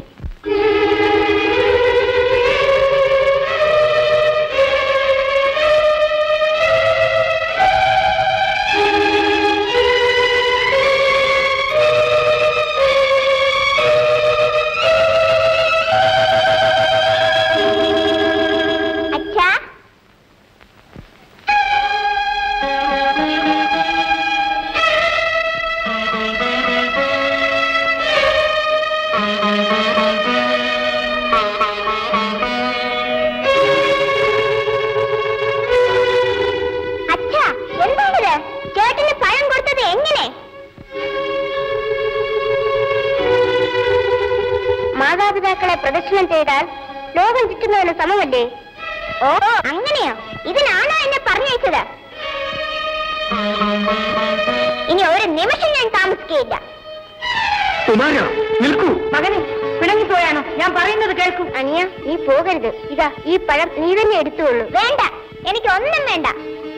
അച്ഛാ അച്ഛാ എന്താണിത് ചേട്ടന് പഴം കൊടുത്തത് എങ്ങനെ മാതാപിതാക്കളെ പ്രദക്ഷിണം ചെയ്താൽ ലോകം ചുറ്റുന്നതിന് സമമല്ലേ ഓ അങ്ങനെയോ ഇതിനാണോ എന്നെ പറഞ്ഞയച്ചത് ഇനി ഒരു നിമിഷം ഞാൻ താമസിക്കുകയില്ല കുമാര നിൽക്കൂ മകനെ പിണങ്ങിപ്പോയാണോ ഞാൻ പറയുന്നത് കേൾക്കൂ അനിയ നീ പോകരുത് ഇതാ ഈ പഴം നീ തന്നെ എടുത്തുകൊള്ളൂ വേണ്ട എനിക്ക് ഒന്നും വേണ്ട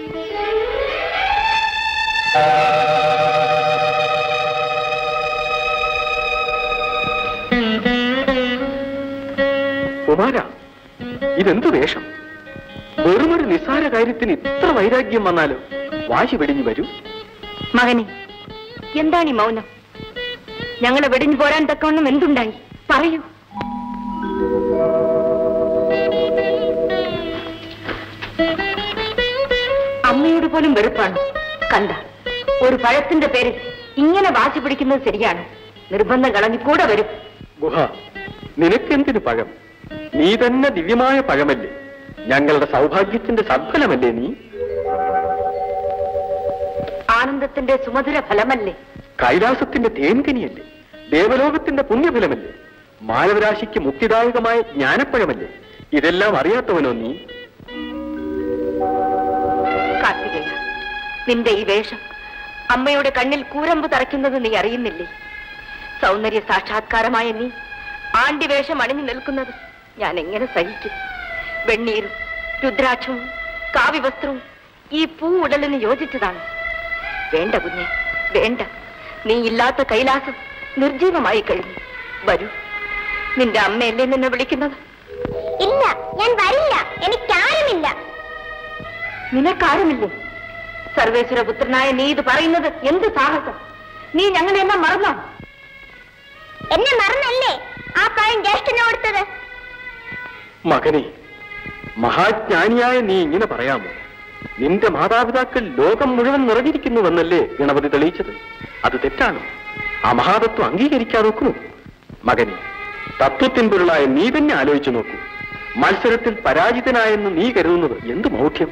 കുമാര ഇതെന്തു വേഷം വെറുമൊരു നിസ്സാര കാര്യത്തിന് ഇത്ര വൈരാഗ്യം വന്നാലോ വാശി വെടിഞ്ഞു വരൂ മകനെ എന്താണ് ഈ മൗനം ഞങ്ങളെ വെടിഞ്ഞു പോരാൻ തക്കവണ്ണം എന്തുണ്ടായി പറയൂ അമ്മയോട് പോലും വെറുപ്പാണ് കണ്ട ഒരു പഴത്തിന്റെ പേരിൽ ഇങ്ങനെ വാശി പിടിക്കുന്നത് ശരിയാണ് നിർബന്ധം കളഞ്ഞു കൂടെ വരും ഗുഹ നിനക്കെന്തിനു പഴം നീ തന്നെ ദിവ്യമായ പഴമല്ലേ ഞങ്ങളുടെ സൗഭാഗ്യത്തിന്റെ സദ്ഫലമല്ലേ നീ ആനന്ദത്തിന്റെ സുമധുര ഫലമല്ലേ കൈലാസത്തിന്റെ തേൻകനിയല്ലേ ദേവലോകത്തിന്റെ പുണ്യഫലമല്ലേ മാനവരാശിക്ക് മുക്തിദായകമായ ജ്ഞാനപ്പഴമല്ലേ ഇതെല്ലാം അറിയാത്തവനോ നീ കാർത്തികേയ നിന്റെ ഈ വേഷം അമ്മയുടെ കണ്ണിൽ കൂരമ്പ് തറയ്ക്കുന്നത് നീ അറിയുന്നില്ലേ സൗന്ദര്യ സാക്ഷാത്കാരമായ നീ ആണ്ടി വേഷം അണിഞ്ഞു നിൽക്കുന്നത് ഞാൻ എങ്ങനെ സഹിക്കും വെണ്ണീരും രുദ്രാക്ഷവും കാവ്യവസ്ത്രവും ഈ പൂ ഉടലിന് യോജിച്ചതാണ് വേണ്ട കുഞ്ഞെ വേണ്ട നീ ഇല്ലാത്ത കൈലാസം നിർജീവമായി കഴിഞ്ഞു വരൂ നിന്റെ അമ്മയല്ലേ നിന്നെ വിളിക്കുന്നത് ഇല്ല ഞാൻ വരില്ല എനിക്കാരുമില്ല നിനക്കാരുമില്ലേ സർവേശ്വര പുത്രനായ നീ ഇത് പറയുന്നത് എന്ത് സാഹസം നീ ഞങ്ങളെല്ലാം മറന്നോ എന്നെ മറന്നല്ലേ ആ പഴം ജ്യേഷ്ഠന് കൊടുത്തത് മകനെ മഹാജ്ഞാനിയായ നീ ഇങ്ങനെ പറയാമോ നിന്റെ മാതാപിതാക്കൾ ലോകം മുഴുവൻ നിറഞ്ഞിരിക്കുന്നുവെന്നല്ലേ ഗണപതി തെളിയിച്ചത് അത് തെറ്റാണ് ആ മഹാതത്വം അംഗീകരിക്കാൻ നോക്കൂ മകനെ തത്വത്തിൻ പൊരുളായ നീ തന്നെ ആലോചിച്ചു നോക്കൂ മത്സരത്തിൽ പരാജിതനായെന്ന് നീ കരുതുന്നത് എന്ത് മൗഢ്യം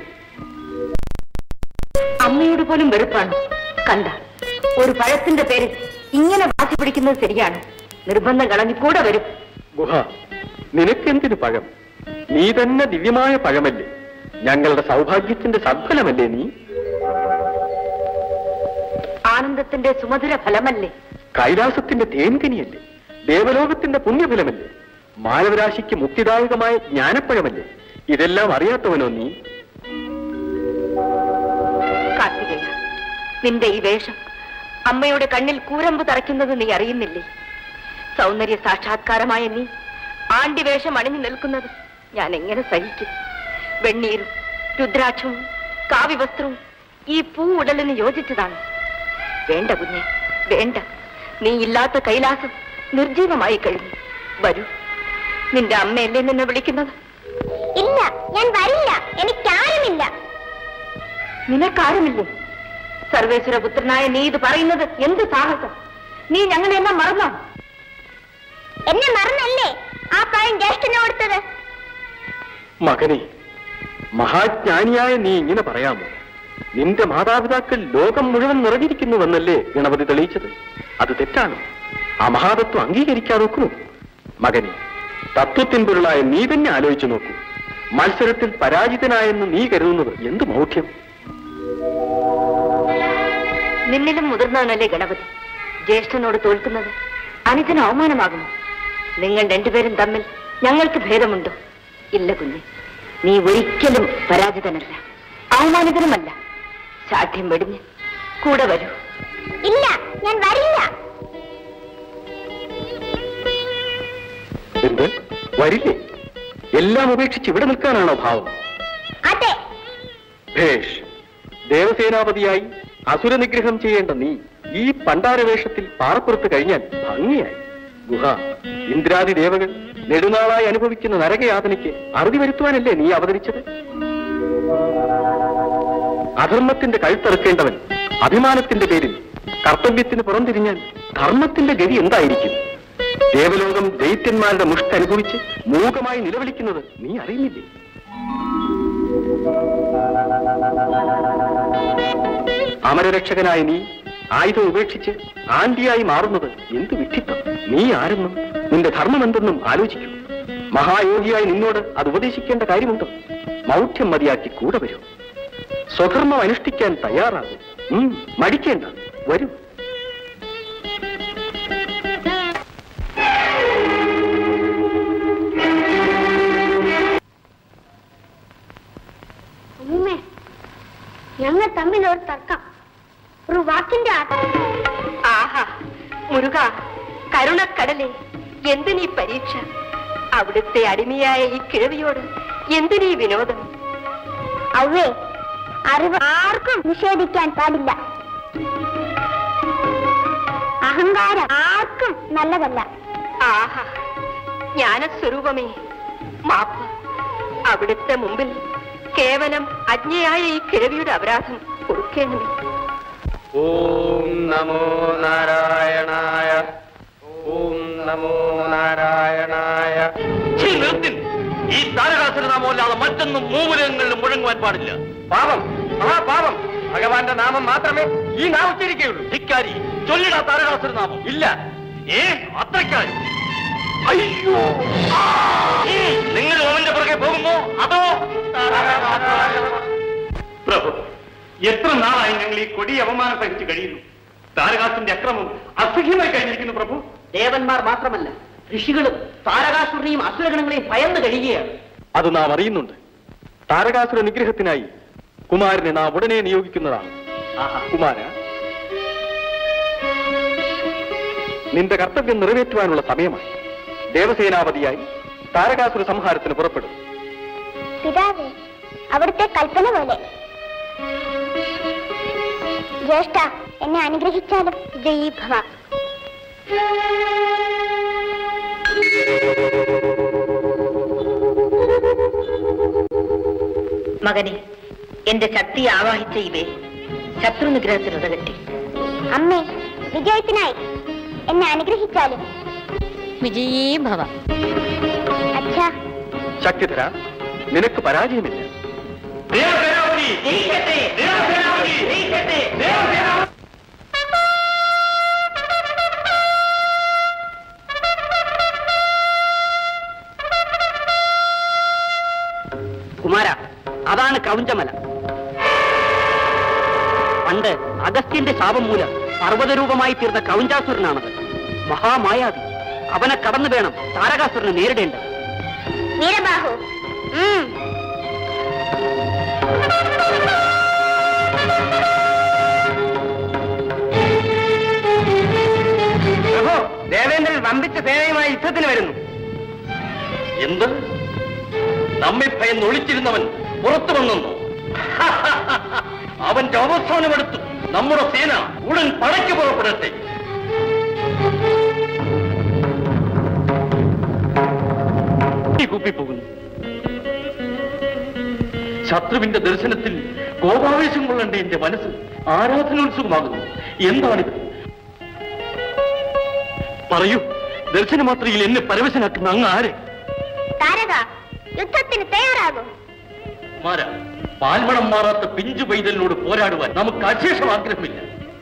അമ്മയോട് പോലും വെറുപ്പാണ് കണ്ട ഒരു പഴത്തിന്റെ പേരിൽ ഇങ്ങനെ വാശി പിടിക്കുന്നത് ശരിയാണ് നിർബന്ധം കളഞ്ഞു കൂടെ വരും ഗുഹ നിനക്കെന്തിനു പഴം നീ തന്നെ ദിവ്യമായ പഴമല്ലേ ഞങ്ങളുടെ സൗഭാഗ്യത്തിന്റെ സദ്ഫലമല്ലേ നീ ആനന്ദത്തിന്റെ സുമധുര ഫലമല്ലേ കൈലാസത്തിന്റെ തേൻകനിയല്ലേ ദേവലോകത്തിന്റെ പുണ്യഫലമല്ലേ മാനവരാശിക്ക് മുക്തിദായകമായ ജ്ഞാനപ്പഴമല്ലേ ഇതെല്ലാം അറിയാത്തവനോ നീ കാർത്തികേയ നിന്റെ ഈ വേഷം അമ്മയുടെ കണ്ണിൽ കൂരമ്പ് തറയ്ക്കുന്നത് നീ അറിയുന്നില്ലേ സൗന്ദര്യ സാക്ഷാത്കാരമായ നീ ആണ്ടി വേഷം അണിഞ്ഞു നിൽക്കുന്നത് ഞാൻ എങ്ങനെ സഹിക്കും വെണ്ണീരും രുദ്രാക്ഷവും കാവ്യവസ്ത്രവും ഈ പൂ ഉടലിന് യോജിച്ചതാണ് വേണ്ട കുഞ്ഞെ വേണ്ട നീ ഇല്ലാത്ത കൈലാസം നിർജീവമായി കഴിഞ്ഞു വരൂ നിന്റെ അമ്മയല്ലേ നിന്നെ വിളിക്കുന്നത് ഇല്ല ഞാൻ വരില്ല എനിക്കാരുമില്ല നിനക്കാരുമില്ലേ സർവേശ്വര പുത്രനായ നീ ഇത് പറയുന്നത് എന്ത് സാഹസം നീ ഞങ്ങളെല്ലാം മറന്നോ എന്നെ മറന്നല്ലേ ആ പഴം ജ്യേഷ്ഠന് കൊടുത്തത് മകനെ മഹാജ്ഞാനിയായ നീ ഇങ്ങനെ പറയാമോ നിന്റെ മാതാപിതാക്കൾ ലോകം മുഴുവൻ നിറഞ്ഞിരിക്കുന്നുവെന്നല്ലേ ഗണപതി തെളിയിച്ചത് അത് തെറ്റാണ് ആ മഹാതത്വം അംഗീകരിക്കാൻ നോക്കൂ മകനെ തത്വത്തിൻ പൊരുളായ നീ തന്നെ ആലോചിച്ചു നോക്കൂ മത്സരത്തിൽ പരാജിതനായെന്ന് നീ കരുതുന്നത് എന്ത് മൗഢ്യം നിന്നിലും മുതിർന്നവനല്ലേ ഗണപതി ജ്യേഷ്ഠനോട് തോൽക്കുന്നത് അനുജന് അവമാനമാകുമോ നിങ്ങൾ രണ്ടുപേരും തമ്മിൽ ഞങ്ങൾക്ക് ഭേദമുണ്ടോ ഇല്ല കുഞ്ഞ് നീ ഒരിക്കലും പരാജിതനല്ല അവമാനിതനുമല്ല ശാഠ്യം വെടിഞ്ഞ് കൂടെ വരൂ ഇല്ല ഞാൻ വരില്ല എന്ത് വരില്ലേ എല്ലാം ഉപേക്ഷിച്ച് ഇവിടെ നിൽക്കാനാണോ ഭാവം അതെ ഭേഷ് ദേവസേനാപതിയായി അസുര നിഗ്രഹം ചെയ്യേണ്ട നീ ഈ പണ്ടാരവേഷത്തിൽ പാറപ്പുറത്ത് കഴിഞ്ഞാൽ ഭംഗിയായി ഗുഹ ഇന്ദ്രാദി ദേവകൾ നെടുനാളായി അനുഭവിക്കുന്ന നരകയാതനയ്ക്ക് അറുതി വരുത്തുവാനല്ലേ നീ അവതരിച്ചത് അധർമ്മത്തിന്റെ കഴുത്തറുക്കേണ്ടവൻ അഭിമാനത്തിന്റെ പേരിൽ കർത്തവ്യത്തിന് പുറംതിരിഞ്ഞാൽ ധർമ്മത്തിന്റെ ഗതി എന്തായിരിക്കും ദേവലോകം ദൈത്യന്മാരുടെ മുഷ്ട് അനുഭവിച്ച് മൂകമായി നിലവിളിക്കുന്നത് നീ അറിയുന്നില്ലേ അമരരക്ഷകനായ നീ ആയുധം ഉപേക്ഷിച്ച് ആന്റിയായി മാറുന്നത് എന്ത് വിഡ്ഢിത്തം നീ ആരെന്നും നിന്റെ ധർമ്മം എന്തെന്നും ആലോചിക്കൂ മഹായോഗിയായി നിന്നോട് അത് ഉപദേശിക്കേണ്ട കാര്യമുണ്ടോ മൗഢ്യം മതിയാക്കി കൂടെ വരൂ സ്വധർമ്മം അനുഷ്ഠിക്കാൻ തയ്യാറാകും ഉം, മടിക്കേണ്ട വരൂ അമ്മൂമ്മേ ഞങ്ങൾ തമ്മിൽ ഒരു തർക്കം ഒരു വാക്കിന്റെ ആട്ടം ആഹാ മുരുക കരുണക്കടലേ എന്തിനീ പരീക്ഷ അവിടുത്തെ അടിമയായ ഈ കിഴവിയോട് എന്തിനീ വിനോദം അവേ അറിവ് ആർക്കും നിഷേധിക്കാൻ പാടില്ല അഹങ്കാരം ആർക്കും നല്ലതല്ല ആഹാ ജ്ഞാനസ്വരൂപമേ മാപ്പ് അവിടുത്തെ മുമ്പിൽ കേവലം അജ്ഞയായ ഈ കിഴവിയുടെ അപരാധം കൊടുക്കേണമേ ഓം നമോ നാരായണായ ഓം നമോ നാരായണായ ഈ താരകാസുരനാമമല്ലാതെ മറ്റൊന്നും മൂലങ്ങളിലും മുഴങ്ങുവാൻ പാടില്ല പാപം മഹാപാപം ഭഗവാന്റെ നാമം മാത്രമേ ഈ നാമത്തിരിക്കുകയുള്ളൂ ധിക്കാരി ചൊല്ലിടാ താരകാസുരനാമം ഇല്ല ഏ അത്രയ്ക്കായി അയ്യോ നിങ്ങൾ അവന്റെ പുറകെ പോകുമോ അതോ പ്രഭു എത്ര നാളായി ഞങ്ങൾ ഈ കൊടിയ അപമാനം സഹിച്ചു കഴിയുന്നു താരകാസുന്റെ അക്രമം അസഹ്യമായി കഴിഞ്ഞിരിക്കുന്നു പ്രഭു ദേവന്മാർ മാത്രമല്ല ഋഷികളും താരകാസുരനെയും അസുരഗണങ്ങളെയും ഭയന്ന് കഴിയുകയാണ് അത് നാം അറിയുന്നുണ്ട് താരകാസുര നിഗ്രഹത്തിനായി കുമാരനെ നാം ഉടനെ നിയോഗിക്കുന്നതാണ് കുമാര നിന്റെ കർത്തവ്യം നിറവേറ്റുവാനുള്ള സമയമായി ദേവസേനാപതിയായി താരകാസുര സംഹാരത്തിന് പുറപ്പെടും പിതാവേ അവിടുത്തെ കൽപ്പന പോലെ ജ്യേഷ്ഠ എന്നെ അനുഗ്രഹിച്ചാലും ജയീ ഭവ മകനെ എന്റെ ശക്തി ആവാഹിച്ച ഇവേ ശത്രു നിഗ്രഹത്തിന് ഉതകട്ടെ അമ്മേ വിജയത്തിനായി എന്നെ അനുഗ്രഹിച്ചാലും വിജയീ ഭവ അച്ഛാ ശക്തിധര നിനക്ക് പരാജയമില്ല ദേവസേനാപതി ദേവസേനാപതി ദേവസേനാപതി കുമാര അതാണ് കൗഞ്ചമല പണ്ട് അഗസ്ത്യന്റെ ശാപം മൂലം പർവ്വതരൂപമായി തീർന്ന കൗഞ്ചാസുരനാണത് മഹാമായാവി അവനെ കടന്നു വേണം താരകാസുരനെ നേരിടേണ്ടത് വീരബാഹു ഉം. പ്രഭു ദേവേന്ദ്രൻ വമ്പിച്ച സേനയുമായി യുദ്ധത്തിന് വരുന്നു എന്ത് നമ്മെ ഭയന്ന് ഒളിച്ചിരുന്നവൻ പുറത്തു വന്നു അവന്റെ അവസാനമെടുത്തു നമ്മുടെ സേന ഉടൻ പടയ്ക്ക് പുറപ്പെടട്ടെ കുപ്പിപ്പോകുന്നു ശത്രുവിന്റെ ദർശനത്തിൽ കോപാവേശം കൊള്ളേണ്ട എന്റെ മനസ്സ് ആരാധനോത്സുകമാകുന്നു എന്താണിത് പറയൂ ദർശനമാത്രയിൽ എന്നെ പരവശനാക്കുന്ന അങ്ങ് ആരെ താരക യുദ്ധത്തിന് തയ്യാറാകും മാര പാൽമണം മാറാത്ത പിഞ്ചു പൈതലിനോട് പോരാടുവാൻ നമുക്ക് അശേഷം ആഗ്രഹമില്ല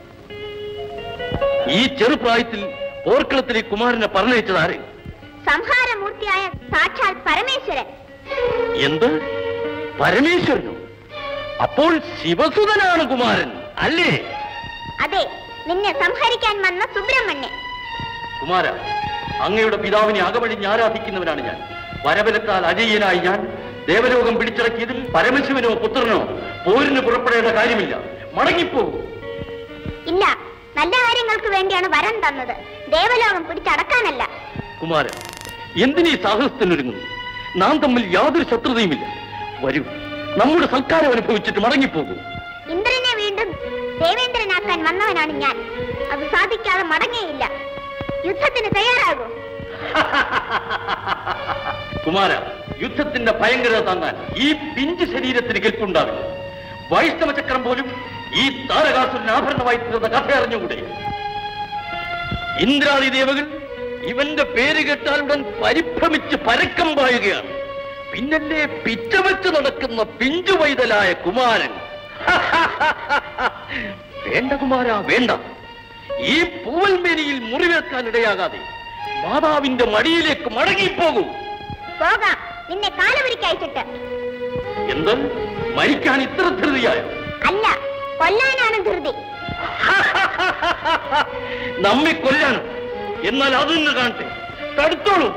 ഈ ചെറുപ്രായത്തിൽ പോർക്കളത്തിലെ കുമാരനെ പറഞ്ഞയച്ചത് ആരെ സംഹാരമൂർത്തിയായ സാക്ഷാൽ പരമേശ്വരൻ എന്ത് പരമേശ്വരനോ അപ്പോൾ ശിവസുതനാണ് കുമാരൻ അല്ലേ അതെ നിന്നെ സംഹരിക്കാൻ വന്ന സുബ്രഹ്മണ്യൻ കുമാര അങ്ങയുടെ പിതാവിനെ അകവഴിഞ്ഞ് ആരാധിക്കുന്നവനാണ് ഞാൻ വരവിലത്താൽ അജയ്യനായി ഞാൻ ദേവലോകം പിടിച്ചിറക്കിയതിൽ പരമശിവനോ പുത്രനോ പോരിന് പുറപ്പെടേണ്ട കാര്യമില്ല മടങ്ങിപ്പോകൂ ഇല്ല നല്ല കാര്യങ്ങൾക്ക് വേണ്ടിയാണ് വരം തന്നത് ദേവലോകം പിടിച്ചടക്കാനല്ല കുമാരൻ എന്തിനീ സാഹസത്തിനൊരുങ്ങുന്നു നാം തമ്മിൽ യാതൊരു ശത്രുതയുമില്ല വരൂ നമ്മുടെ സൽക്കാരം അനുഭവിച്ചിട്ട് മടങ്ങിപ്പോകൂ ഇന്ദ്രനെ വീണ്ടും ദേവേന്ദ്രനാക്കാൻ വന്നവനാണ് ഞാൻ അത് സാധിക്കാതെ മടങ്ങിയില്ല യുദ്ധത്തിന് തയ്യാറാകൂ കുമാര യുദ്ധത്തിന്റെ ഭയങ്കരത താങ്ങാൻ ഈ പിഞ്ച് ശരീരത്തിന് കെൽപ്പുണ്ടാവില്ല വൈഷ്ണവ ചക്രം പോലും ഈ താരകാസുരന് ആഭരണമായി തീർന്ന കഥ അറിഞ്ഞുകൂടെ ഇന്ദ്രാദി ദേവകൾ ഇവന്റെ പേര് കേട്ടാൽ ഉടൻ പരിഭ്രമിച്ച് പരക്കം പായുകയാണ് പിന്നല്ലേ പിച്ചവെച്ച് നടക്കുന്ന പിഞ്ചു വൈതലായ കുമാരൻ വേണ്ട കുമാര വേണ്ട ഈ പൂവൽമേനിയിൽ മുറിവേൽക്കാൻ ഇടയാകാതെ മാതാവിന്റെ മടിയിലേക്ക് മടങ്ങിപ്പോകൂ പോകാം നിന്നെ കാലുപിരിക്കയച്ചിട്ട് എന്ത് മരിക്കാൻ ഇത്ര ധൃതിയായോ അല്ല കൊല്ലാനാണ് ധൃതി നമ്മെ കൊല്ലാനും എന്നാൽ അതൊന്ന് കാണട്ടെ തടുത്തോളൂ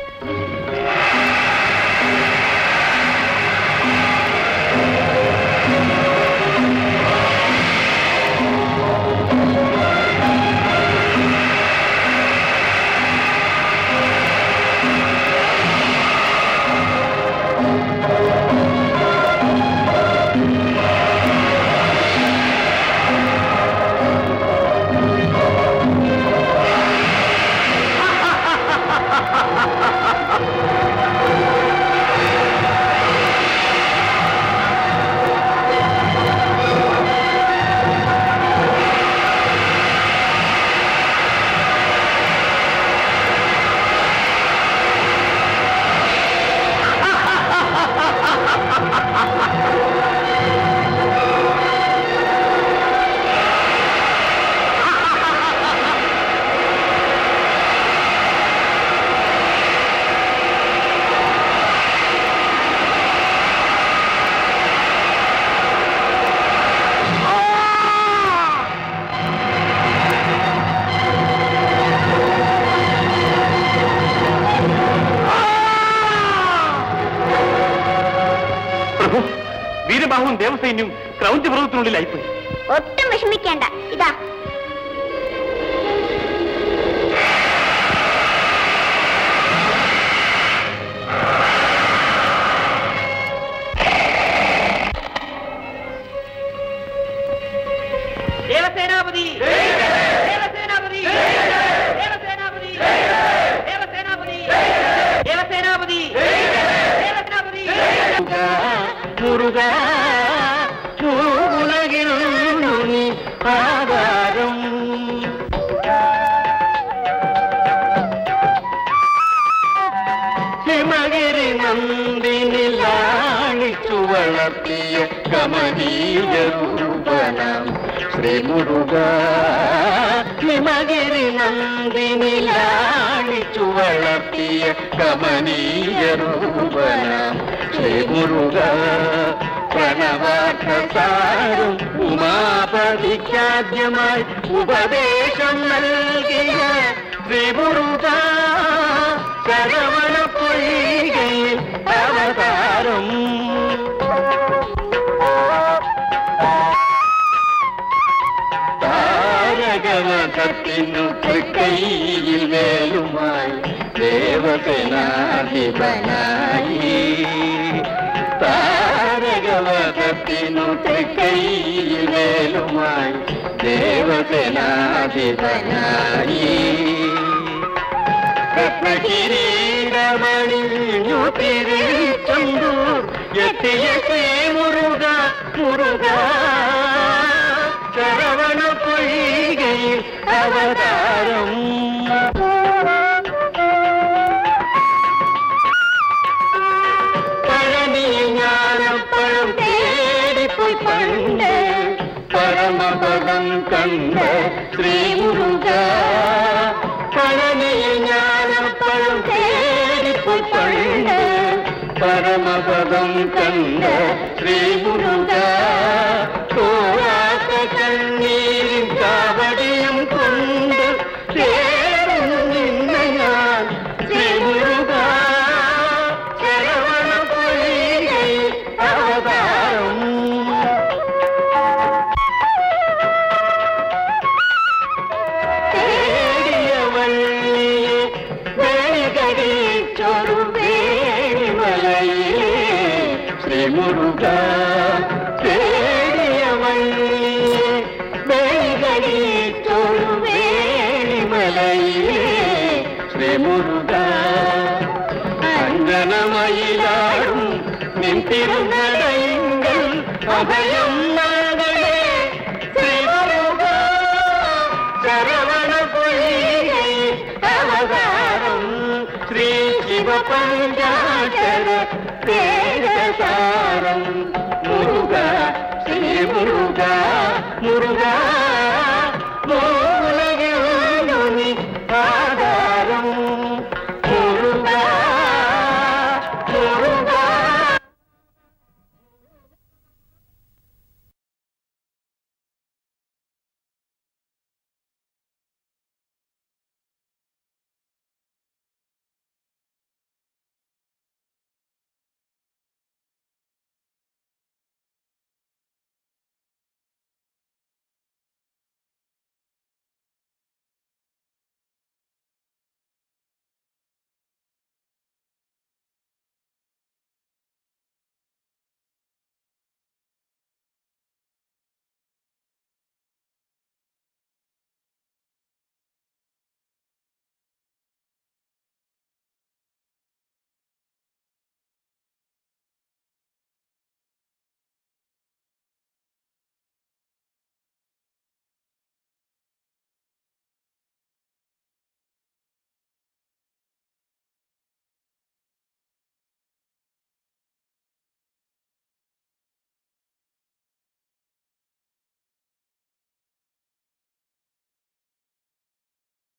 പ്രഭു വീരബാഹുവും ദേവസൈന്യവും ക്രൗഞ്ചപർവ്വത്തിനുള്ളിലായിപ്പോയി ഒട്ടും വിഷമിക്കേണ്ട ഇതാ ദേവസേനാപതി ദേവസേനാപതി ദേവസേനാപതി ദേവസേനാപതി ദേവസേനാപതി ദേവസേനാപതി മുരുക ഉലകിലുണ്ണി ആധാരം ഹിമഗിരി നന്ദിനിലാണിച്ചു വളർത്തിയ കമനീയ രൂപനം ശ്രീ മുരുക ഹിമഗിരി നന്ദിനിലാണിച്ചു വളർത്തിയ കമനീയ രൂപനം ശ്രീ മുരുക പ്രണവാർത്ഥസാരും ഉമാപതിക്കാദ്യമായി ഉപദേശം നൽകിയ ശ്രീ മുരുക ശരവണ പൊയ്കയിൽ അവതാരം താരകവധത്തിനു തൃക്കൈയിൽ വേലുമായി ദേവസേനാധിപനായി താരകവധത്തിനു തൃക്കൈയിൽ വേലുമായി ദേവസേനാധിപനായി രത്നകിരീടമണിഞ്ഞു തിരിച്ചൊണ്ടൂർ എത്തിയ ശ്രീ മുരുക മുരുക ശരവണ പൊയ്കയിൽ അവതാരം പഴനിയിൽ ഞാനപ്പഴം തേടിപ്പോയി പണ്ട് പരമപദം കണ്ട് ശ്രീ മുരുക പഴനിയിൽ ഞാനപ്പഴം തേടിപ്പോയി പണ്ട് പരമപദം കണ്ട് ശ്രീ മുരുക തോരാത്ത കണ്ണീരിൻ കാവടിയും കൊണ്ട് ചേർന്നു നിന്ന ഞാൻ ശ്രീ മുരുക വേണിമലയിലെ ശ്രീ മുരുക തേടിയ വള്ളിയെ വേണികളിച്ചൊരു വേണിമലയിലെ ശ്രീ മുരുക അഞ്ജനമയിലാടും നിൻ തിരുനടയങ്ങൾ അഭയം നൽകണേ ശ്രീ മുരുക ശരവണ പൊയ്കൈ അവതാരം ശ്രീ ശിവപഞ്ചാക്ഷര വേദസാരം മുരുക ശ്രീ മുരുക മുരുക